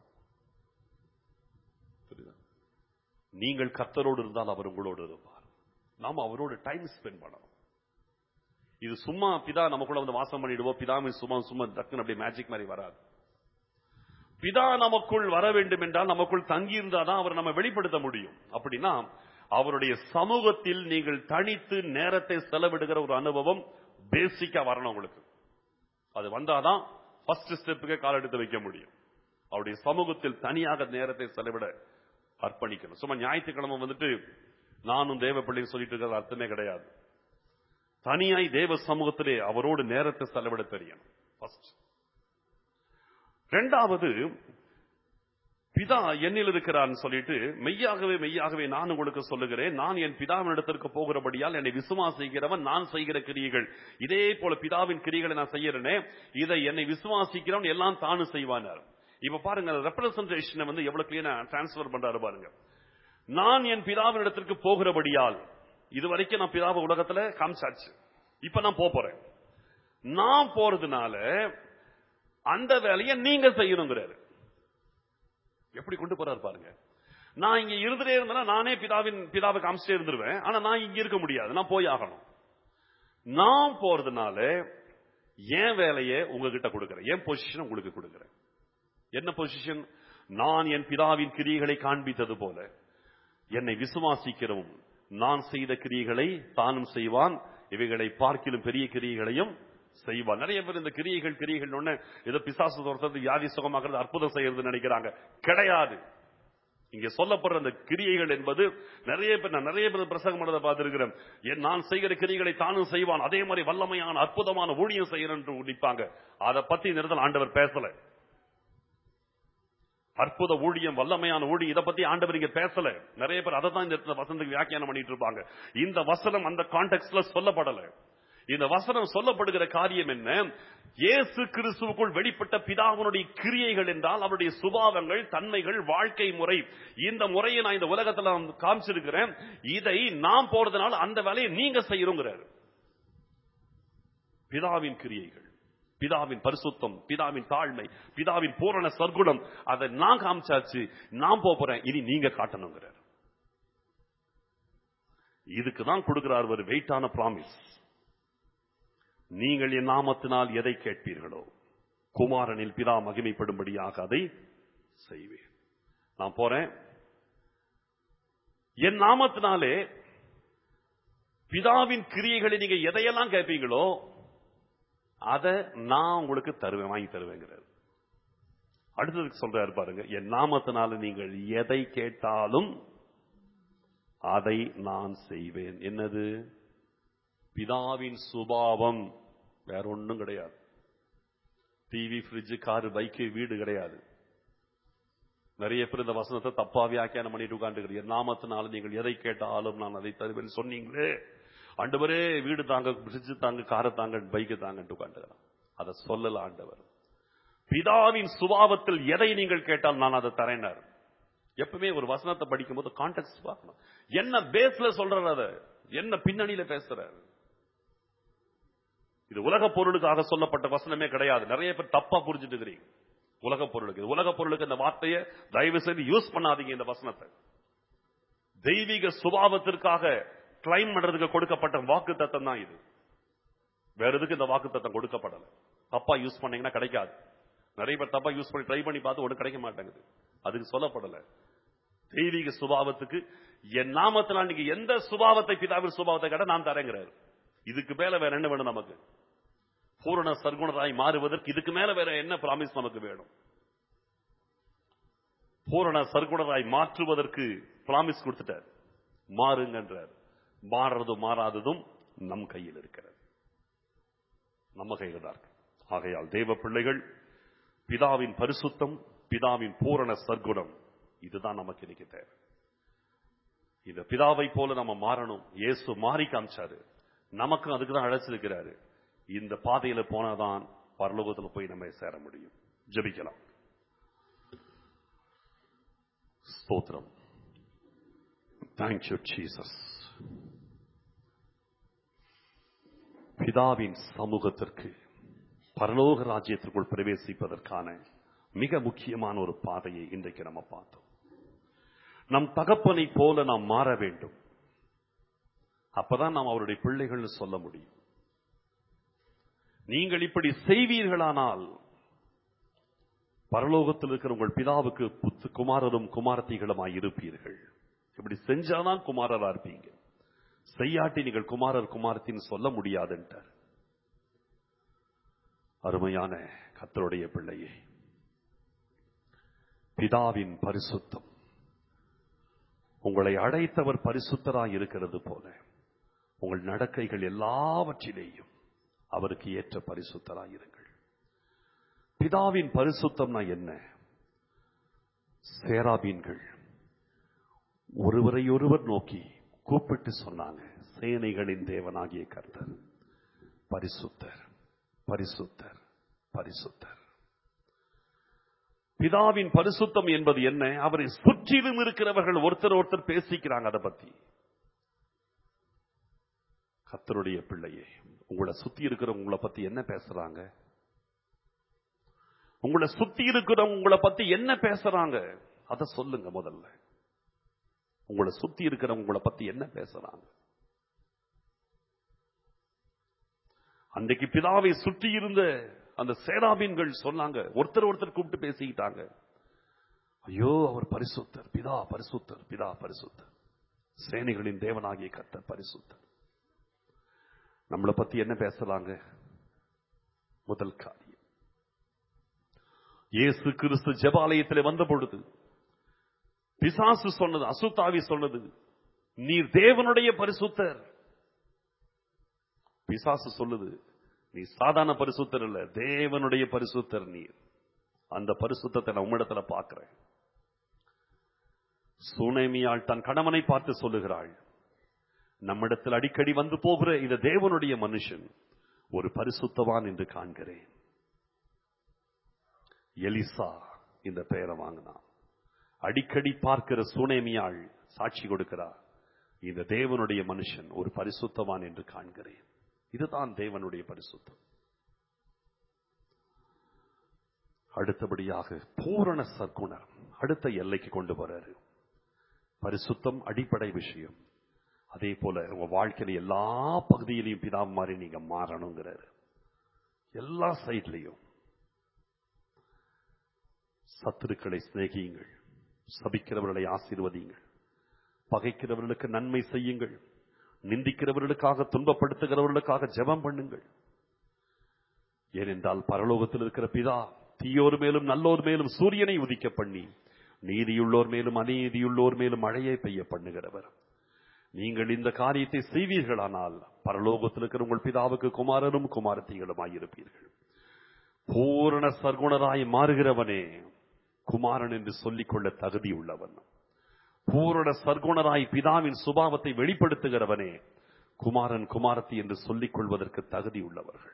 புரியுதா? நீங்கள் கர்த்தரோடு இருந்தால் அவர் உங்களோடு இருப்பார் நாம் அவரோடு டைம் ஸ்பெண்ட் பண்ணணும் இது சும்மா பிதா நமக்குள்ள வந்து வாசம் பண்ணிடுவோம் பிதாவின் சும்மா சும்மா டக்குன்னு அப்படியே மேஜிக் மாதிரி வராது பிதா நமக்குள் வர வேண்டும் என்றால் நமக்குள் தங்கி இருந்தாதான் அவர் நம்ம வெளிப்படுத்த முடியும் அப்படின்னா அவருடைய சமூகத்தில் நீங்கள் தனித்து நேரத்தை செலவிடுகிற ஒரு அனுபவம் பேசிக்கா வரணும் உங்களுக்கு அது வந்தாதான் ஃபர்ஸ்ட் ஸ்டெப்புக்கு கால் எடுத்து வைக்க முடியும் அவருடைய சமூகத்தில் தனியாக நேரத்தை செலவிட அர்ப்பணிக்கணும் சும்மா ஞாயிற்றுக்கிழமை வந்துட்டு நானும் தேவ பிள்ளைன்னு சொல்லிட்டு இருக்கிறது அர்த்தமே கிடையாது தனியாய் தேவ சமூகத்திலே அவரோடு நேரத்தை செலவிட தெரியணும் ஃபர்ஸ்ட் ரெண்டாவது பிதா என்னில் இருக்கிறான்னு சொல்லிட்டு மெய்யாகவே மெய்யாகவே நான் உங்களுக்கு சொல்லுகிறேன் நான் என் பிதாவினிடத்திற்கு போகிறபடியால் என்னை விசுவாசிக்கிறவன் நான் செய்கிற கிரியைகள் இதே போல பிதாவின் கிரியைகளை நான் செய்யறேனே இதை என்னை விசுவாசிக்கிறவன் எல்லாம் தானும் செய்வானார் இப்ப பாருங்க ரெப்ரசன்டேஷனை வந்து எவ்வளவு கிளியரா டிரான்ஸ்பர் பண்றாரு பாருங்க நான் என் பிதாவினிடத்திற்கு போகிறபடியால் இதுவரைக்கும் நான் பிதாவை உலகத்துல காமிச்சாச்சு இப்ப நான் போப் போறேன் நான் போறதுனால அந்த வேலையை நீங்க செய்யணுங்கிறாரு எப்படி கொண்டு போறாரு பாருங்க நான் இங்க இருந்துட்டே இருந்தேன்னா நானே பிதாவின் பிதாவை காமிச்சிட்டே இருந்துருவேன் ஆனா நான் இங்க இருக்க முடியாது நான் போய் ஆகணும் நான் போறதுனால என் வேலையை உங்ககிட்ட கொடுக்கிறேன் என் பொசிஷன் உங்களுக்கு கொடுக்கிறேன் என்ன பொசிஷன் நான் என் பிதாவின் கிரியைகளை காண்பித்தது போல என்னை விசுவாசிக்கிறவும் நான் செய்த கிரியைகளை தானும் செய்வான் இவைகளை பார்க்கிலும் பெரிய கிரியைகளையும் செய்வான் நிறைய பேர் இந்த கிரியைகள் கிரியைகள் ஒண்ணு ஏதோ பிசாசு துரத்துறது வியாதி சுகமாக்குறது அற்புதம் செய்யறது நினைக்கிறாங்க கிடையாது இங்க சொல்லப்படுற அந்த கிரியைகள் என்பது நிறைய பேர் நான் நிறைய பேர் பிரசங்கம் பண்ணதை பார்த்திருக்கிறேன் என் நான் செய்கிற கிரியைகளை தானும் செய்வான் அதே மாதிரி வல்லமையான அற்புதமான ஊழியம் செய்யறேன் என்று நிற்பாங்க அதை பத்தி இந்த இடத்துல ஆண்டவர் பேசல அற்புத ஊழியம் வல்லமையான ஊழியம் இதை பத்தி ஆண்டவர் இங்க பேசல நிறைய பேர் அதை தான் இந்த இடத்துல வசனத்துக்கு வியாக்கியானம் பண்ணிட்டு இருப்பாங்க இந்த வசனம் அந்த கான்டெக்ட்ல சொல்லப்படல இந்த வசனம் சொல்லப்படுகிற காரியம் என்ன இயேசு கிறிஸ்துவுக்குள் வெளிப்பட்ட பிதாவினுடைய கிரியைகள் என்றால் அவருடைய சுபாவங்கள் தன்மைகள் வாழ்க்கை முறை இந்த முறையை நான் இந்த உலகத்துல நான் காமிச்சிருக்கிறேன் இதை நாம் போறதுனால அந்த வேலையை நீங்க செய்யறோங்கிறாரு பிதாவின் கிரியைகள் பிதாவின் பரிசுத்தம் பிதாவின் தாழ்மை பிதாவின் பூரண சர்க்குணம் அதை நான் காமிச்சாச்சு நான் போப் போறேன் இனி நீங்க காட்டணுங்கிறார் இதுக்கு தான் கொடுக்கிறார் ஒரு வெயிட்டான ப்ராமிஸ் நீங்கள் என் நாமத்தினால் எதை கேட்பீர்களோ குமாரனில் பிதா மகிமைப்படும்படியாக அதை செய்வேன் நான் போறேன் என் நாமத்தினாலே பிதாவின் கிரியைகளை நீங்க எதையெல்லாம் கேட்பீங்களோ அதை நான் உங்களுக்கு தருவேன் வாங்கி தருவேங்கிறார் அடுத்ததுக்கு சொல்றாரு பாருங்க என் நாமத்தினால நீங்கள் எதை கேட்டாலும் அதை நான் செய்வேன் என்னது பிதாவின் சுபாவம் வேற ஒண்ணும் கிடையாது டிவி ஃப்ரிட்ஜ் காரு பைக்கு வீடு கிடையாது நிறைய பேர் இந்த வசனத்தை தப்பா வியாக்கியானம் பண்ணிட்டு உட்காந்துக்கிறீங்க நாமத்தினால நீங்கள் எதை கேட்டாலும் நான் அதை தருவேன் சொன்னீங்களே ஆண்டவரே வீடு தாங்க பிரிட்ஜ் தாங்க காரை தாங்க பைக்கு தாங்கன்ட்டு உட்காந்துக்கிறான் அதை சொல்லல ஆண்டவர் பிதாவின் சுபாவத்தில் எதை நீங்கள் கேட்டால் நான் அதை தரேனார் எப்பவுமே ஒரு வசனத்தை படிக்கும்போது கான்டெக்ட் பார்க்கணும் என்ன பேஸ்ல சொல்றாரு அதை என்ன பின்னணியில பேசுறாரு இது உலக பொருளுக்காக சொல்லப்பட்ட வசனமே கிடையாது நிறைய பேர் தப்பா புரிஞ்சுட்டு இருக்கிறீங்க உலக பொருளுக்கு இது உலக பொருளுக்கு இந்த வார்த்தையை தயவு செய்து யூஸ் பண்ணாதீங்க இந்த வசனத்தை தெய்வீக சுபாவத்திற்காக கிளைம் பண்றதுக்கு கொடுக்கப்பட்ட வாக்கு தத்தம் தான் இது வேற எதுக்கு இந்த வாக்கு தத்தம் கொடுக்கப்படல தப்பா யூஸ் பண்ணீங்கன்னா கிடைக்காது நிறைய பேர் தப்பா யூஸ் பண்ணி ட்ரை பண்ணி பார்த்து ஒண்ணு கிடைக்க மாட்டேங்குது அதுக்கு சொல்லப்படல தெய்வீக சுபாவத்துக்கு என் நாமத்தினால் நீங்க எந்த சுபாவத்தை பிதாவின் சுபாவத்தை கேட்ட நான் தரேங்கிறாரு இதுக்கு மேல வேற என்ன வேணும் நமக்கு பூரண சர்க்குணராய் மாறுவதற்கு இதுக்கு மேல வேற என்ன பிராமிஸ் நமக்கு வேணும் பூரண சர்க்குணராய் மாற்றுவதற்கு பிராமிஸ் கொடுத்துட்டார் மாறுங்கன்றார் மாறுறதும் மாறாததும் நம் கையில் இருக்கிறது நம்ம கையில் தான் இருக்கு ஆகையால் தேவ பிள்ளைகள் பிதாவின் பரிசுத்தம் பிதாவின் பூரண சர்க்குணம் இதுதான் நமக்கு இன்னைக்கு தேவை இந்த பிதாவை போல நம்ம மாறணும் இயேசு மாறி காமிச்சாரு நமக்கும் அதுக்கு தான் அழைச்சிருக்கிறாரு இந்த பாதையில போனாதான் பரலோகத்துல போய் நம்ம சேர முடியும் ஜெபிக்கலாம் ஸ்தோத்திரம் தேங்க்யூ ஜீசஸ் பிதாவின் சமூகத்திற்கு பரலோக ராஜ்யத்திற்குள் பிரவேசிப்பதற்கான மிக முக்கியமான ஒரு பாதையை இன்றைக்கு நம்ம பார்த்தோம் நம் தகப்பனை போல நாம் மாற வேண்டும் அப்பதான் நாம் அவருடைய பிள்ளைகள்னு சொல்ல முடியும் நீங்கள் இப்படி செய்வீர்களானால் பரலோகத்தில் இருக்கிற உங்கள் பிதாவுக்கு புத்து குமாரரும் குமாரத்திகளுமாய் இருப்பீர்கள் இப்படி செஞ்சாதான் குமாரரா இருப்பீங்க செய்யாட்டி நீங்கள் குமாரர் குமாரத்தின்னு சொல்ல முடியாதுன்ட்டார் அருமையான கத்தருடைய பிள்ளையே பிதாவின் பரிசுத்தம் உங்களை அழைத்தவர் பரிசுத்தராய் இருக்கிறது போல உங்கள் நடக்கைகள் எல்லாவற்றிலேயும் அவருக்கு ஏற்ற பரிசுத்தராய் இருங்கள் பிதாவின் பரிசுத்தம்னா என்ன சேராபீன்கள் ஒருவரை ஒருவர் நோக்கி கூப்பிட்டு சொன்னாங்க சேனைகளின் தேவனாகிய கர்த்தர் பரிசுத்தர் பரிசுத்தர் பரிசுத்தர் பிதாவின் பரிசுத்தம் என்பது என்ன அவரை சுற்றிலும் இருக்கிறவர்கள் ஒருத்தர் ஒருத்தர் பேசிக்கிறாங்க அதை பத்தி கத்தருடைய பிள்ளையே உங்களை சுத்தி இருக்கிறவங்க உங்களை பத்தி என்ன பேசுறாங்க உங்களை சுத்தி இருக்கிறவங்க உங்களை பத்தி என்ன பேசுறாங்க அதை சொல்லுங்க முதல்ல உங்களை சுத்தி இருக்கிறவங்க உங்களை பத்தி என்ன பேசுறாங்க அன்றைக்கு பிதாவை சுற்றி இருந்த அந்த சேராபீன்கள் சொன்னாங்க ஒருத்தர் ஒருத்தர் கூப்பிட்டு பேசிக்கிட்டாங்க ஐயோ அவர் பரிசுத்தர் பிதா பரிசுத்தர் பிதா பரிசுத்தர் சேனைகளின் தேவனாகிய கர்த்தர் பரிசுத்தர் நம்மளை பத்தி என்ன பேசுறாங்க முதல் காரியம் இயேசு கிறிஸ்து ஜெபாலயத்தில் வந்த பொழுது பிசாசு சொன்னது அசுத்தாவி சொன்னது நீர் தேவனுடைய பரிசுத்தர் பிசாசு சொல்லுது நீ சாதாரண பரிசுத்தர் இல்ல தேவனுடைய பரிசுத்தர் நீர் அந்த பரிசுத்தத்தை நான் உம்மிடத்துல பார்க்கிறேன் சுனேமியாள் தன் கணவனை பார்த்து சொல்லுகிறாள் நம்மிடத்தில் அடிக்கடி வந்து போகிற இந்த தேவனுடைய மனுஷன் ஒரு பரிசுத்தவான் என்று காண்கிறேன் எலிசா இந்த பெயரை வாங்கினான் அடிக்கடி பார்க்கிற சுனேமியாள் சாட்சி கொடுக்கிறார் இந்த தேவனுடைய மனுஷன் ஒரு பரிசுத்தவான் என்று காண்கிறேன் இதுதான் தேவனுடைய பரிசுத்தம் அடுத்தபடியாக பூரண சற்குணர் அடுத்த எல்லைக்கு கொண்டு வர்றாரு பரிசுத்தம் அடிப்படை விஷயம் அதே போல உங்க வாழ்க்கையில எல்லா பகுதியிலையும் பிதா மாதிரி நீங்க மாறணுங்கிறாரு எல்லா சைட்லையும் சத்துருக்களை சிநேகியுங்கள் சபிக்கிறவர்களை ஆசீர்வதியுங்கள் பகைக்கிறவர்களுக்கு நன்மை செய்யுங்கள் நிந்திக்கிறவர்களுக்காக துன்பப்படுத்துகிறவர்களுக்காக ஜெபம் பண்ணுங்கள் ஏனென்றால் பரலோகத்தில் இருக்கிற பிதா தீயோர் மேலும் நல்லோர் மேலும் சூரியனை உதிக்க பண்ணி நீதியுள்ளோர் மேலும் அநீதியுள்ளோர் மேலும் மழையை பெய்ய பண்ணுகிறவர் நீங்கள் இந்த காரியத்தை செய்வீர்களானால் பரலோகத்தில் இருக்கிற உங்கள் பிதாவுக்கு குமாரனும் குமாரத்திகளுமாய் இருப்பீர்கள் பூரண சர்க்குணராய் மாறுகிறவனே குமாரன் என்று சொல்லிக்கொள்ள தகுதி உள்ளவன் பூரண சர்க்குணராய் பிதாவின் சுபாவத்தை வெளிப்படுத்துகிறவனே குமாரன் குமாரத்தி என்று சொல்லிக் கொள்வதற்கு தகுதி உள்ளவர்கள்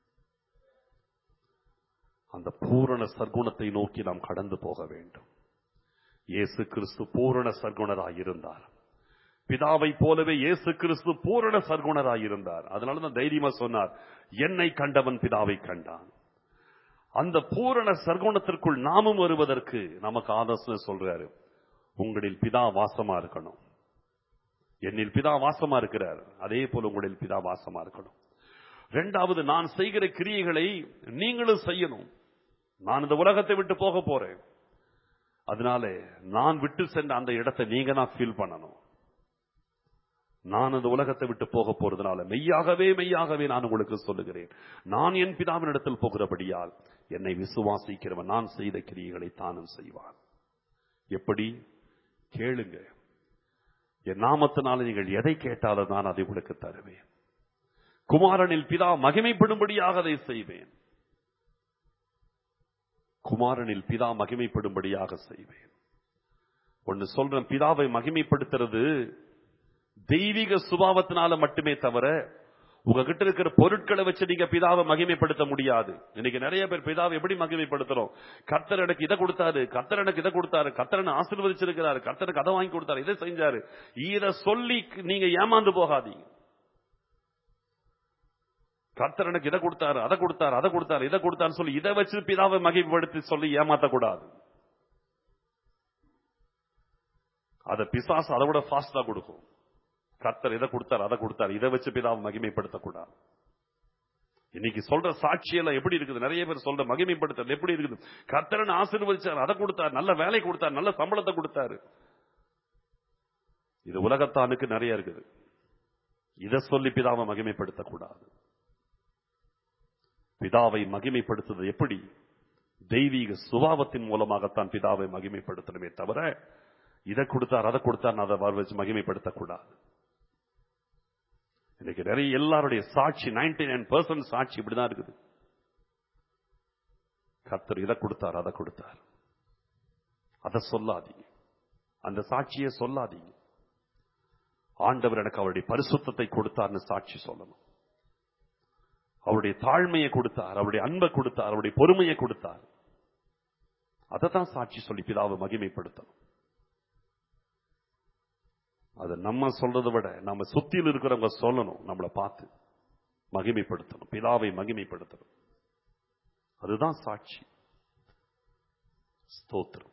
அந்த பூரண சர்க்குணத்தை நோக்கி நாம் கடந்து போக வேண்டும் இயேசு கிறிஸ்து பூரண சர்க்குணராய் இருந்தார் பிதாவை போலவே இயேசு கிறிஸ்து பூரண சர்க்குணராய் இருந்தார் அதனால தான் தைரியமா சொன்னார் என்னை கண்டவன் பிதாவை கண்டான் அந்த பூரண சர்க்குணத்திற்குள் நாமும் வருவதற்கு நமக்கு ஆலோசனை சொல்றாரு உங்களில் பிதா வாசமா இருக்கணும் என்னில் பிதா வாசமா இருக்கிறார் அதே போல உங்களில் பிதா வாசமா இருக்கணும் ரெண்டாவது நான் செய்கிற கிரியைகளை நீங்களும் செய்யணும் நான் இந்த உலகத்தை விட்டு போக போறேன் அதனால நான் விட்டு சென்ற அந்த இடத்தை நீங்க தான் ஃபீல் பண்ணணும் நான் அந்த உலகத்தை விட்டு போக போறதுனால மெய்யாகவே மெய்யாகவே நான் உங்களுக்கு சொல்லுகிறேன் நான் என் பிதாவின் இடத்தில் போகிறபடியால் என்னை விசுவாசிக்கிறவன் நான் செய்த கிரியைகளை தானும் செய்வான் எப்படி கேளுங்க என் நாமத்தினால நீங்கள் எதை கேட்டாலும் நான் அதை உங்களுக்கு தருவேன் குமாரனில் பிதா மகிமைப்படும்படியாக அதை செய்வேன் குமாரனில் பிதா மகிமைப்படும்படியாக செய்வேன் ஒன்னு சொல்றேன் பிதாவை மகிமைப்படுத்துறது தெய்வீக சுபாவத்தினால மட்டுமே தவிர உங்ககிட்ட இருக்கிற பொருட்களை வச்சு நீங்க பிதாவை மகிமைப்படுத்த முடியாது இன்னைக்கு நிறைய பேர் பிதாவை எப்படி மகிமைப்படுத்துறோம் கர்த்தர் எனக்கு இதை கொடுத்தாரு கர்த்தர் எனக்கு இதை கொடுத்தாரு கர்த்தர் என்ன ஆசீர்வதிச்சிருக்கிறாரு கர்த்தருக்கு அதை வாங்கி கொடுத்தாரு இதை செஞ்சாரு இத சொல்லி நீங்க ஏமாந்து போகாதீங்க கர்த்தர் எனக்கு இதை கொடுத்தாரு அதை கொடுத்தாரு அதை கொடுத்தாரு இதை கொடுத்தாரு சொல்லி இதை வச்சு பிதாவை மகிமைப்படுத்தி சொல்லி ஏமாத்த கூடாது அதை பிசாசு அதை விட ஃபாஸ்டா கொடுக்கும் கர்த்தர் இதை கொடுத்தாரு அதை கொடுத்தாரு இதை வச்சு பிதாவை மகிமைப்படுத்தக்கூடாது இன்னைக்கு சொல்ற சாட்சியெல்லாம் எப்படி இருக்குது நிறைய பேர் சொல்ற மகிமைப்படுத்துறது எப்படி இருக்குது கர்த்தரன் ஆசீர்வதிச்சார் அதை கொடுத்தார் நல்ல வேலை கொடுத்தார் நல்ல சம்பளத்தை கொடுத்தாரு இது உலகத்தானுக்கு நிறைய இருக்குது இதை சொல்லி பிதாவை மகிமைப்படுத்தக்கூடாது பிதாவை மகிமைப்படுத்துவது எப்படி தெய்வீக சுபாவத்தின் மூலமாகத்தான் பிதாவை மகிமைப்படுத்தணுமே தவிர இதை கொடுத்தார் அதை கொடுத்தார் அதை வர வச்சு மகிமைப்படுத்தக்கூடாது இன்னைக்கு நிறைய எல்லாருடைய சாட்சி நைன்டி நைன் பர்சன்ட் சாட்சி இப்படிதான் இருக்குது கர்த்தர் இதை கொடுத்தார் அதை கொடுத்தார் அதை சொல்லாதீங்க அந்த சாட்சியை சொல்லாதீங்க ஆண்டவர் எனக்கு அவருடைய பரிசுத்தத்தை கொடுத்தார்னு சாட்சி சொல்லணும் அவருடைய தாழ்மையை கொடுத்தார் அவருடைய அன்பை கொடுத்தார் அவருடைய பொறுமையை கொடுத்தார் அதை தான் சாட்சி சொல்லி பிதாவை மகிமைப்படுத்தணும் அது நம்ம சொல்றதை விட நம்ம சுத்தியில் இருக்கிறவங்க சொல்லணும் நம்மளை பார்த்து மகிமைப்படுத்தணும் பிதாவை மகிமைப்படுத்தணும் அதுதான் சாட்சி ஸ்தோத்திரம்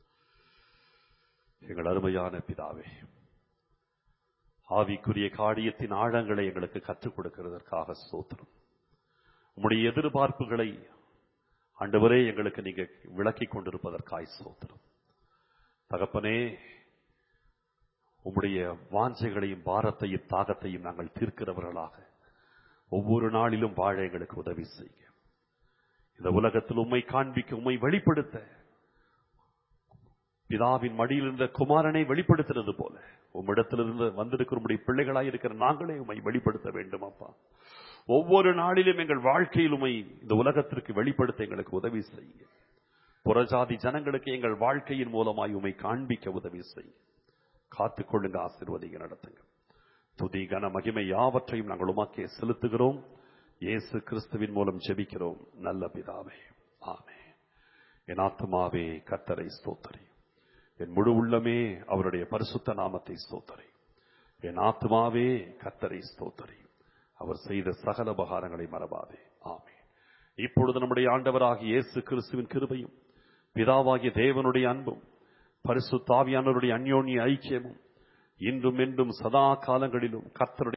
எங்கள் அருமையான பிதாவே ஆவிக்குரிய காரியத்தின் ஆழங்களை எங்களுக்கு கற்றுக் கொடுக்கிறதற்காக ஸ்தோத்திரம் உம்முடைய எதிர்பார்ப்புகளை ஆண்டவரே எங்களுக்கு நீங்க விளக்கி கொண்டிருப்பதற்காய் ஸ்தோத்திரம் தகப்பனே உம்முடைய வாஞ்சைகளையும் பாரத்தையும் தாகத்தையும் நாங்கள் தீர்க்கிறவர்களாக ஒவ்வொரு நாளிலும் வாழ எங்களுக்கு உதவி செய்ய இந்த உலகத்தில் உம்மை காண்பிக்க உம்மை வெளிப்படுத்த பிதாவின் மடியில் இருந்த குமாரனை வெளிப்படுத்துறது போல உம்மிடத்திலிருந்து வந்திருக்கிற உம்முடைய பிள்ளைகளாய் இருக்கிற நாங்களே உம்மை வெளிப்படுத்த வேண்டும் அப்பா ஒவ்வொரு நாளிலும் எங்கள் வாழ்க்கையில் உம்மை இந்த உலகத்திற்கு வெளிப்படுத்த எங்களுக்கு உதவி செய்ய புறஜாதி ஜனங்களுக்கு எங்கள் வாழ்க்கையின் மூலமாய் உம்மை காண்பிக்க உதவி செய்ய காத்துக்கொள்ளுங்க ஆசிர்வதிங்க நடத்துங்க துதி கன மகிமை யாவற்றையும் நாங்கள் உமாக்கே செலுத்துகிறோம் இயேசு கிறிஸ்துவின் மூலம் ஜெபிக்கிறோம் நல்ல பிதாவே ஆமே என் ஆத்மாவே கத்தரை ஸ்தோத்தரி என் முழு உள்ளமே அவருடைய பரிசுத்த நாமத்தை ஸ்தோத்தரி என் ஆத்மாவே கத்தரை ஸ்தோத்தரி அவர் செய்த சகல உபகாரங்களை மறவாதே ஆமே இப்பொழுது நம்முடைய ஆண்டவராகிய இயேசு கிறிஸ்துவின் கிருபையும் பிதாவாகிய தேவனுடைய அன்பும் பரிசுத்தாவியானவருடைய அந்யோன்ய ஐக்கியமும் இன்றும் என்றும் சதா காலங்களிலும் கர்த்தருடைய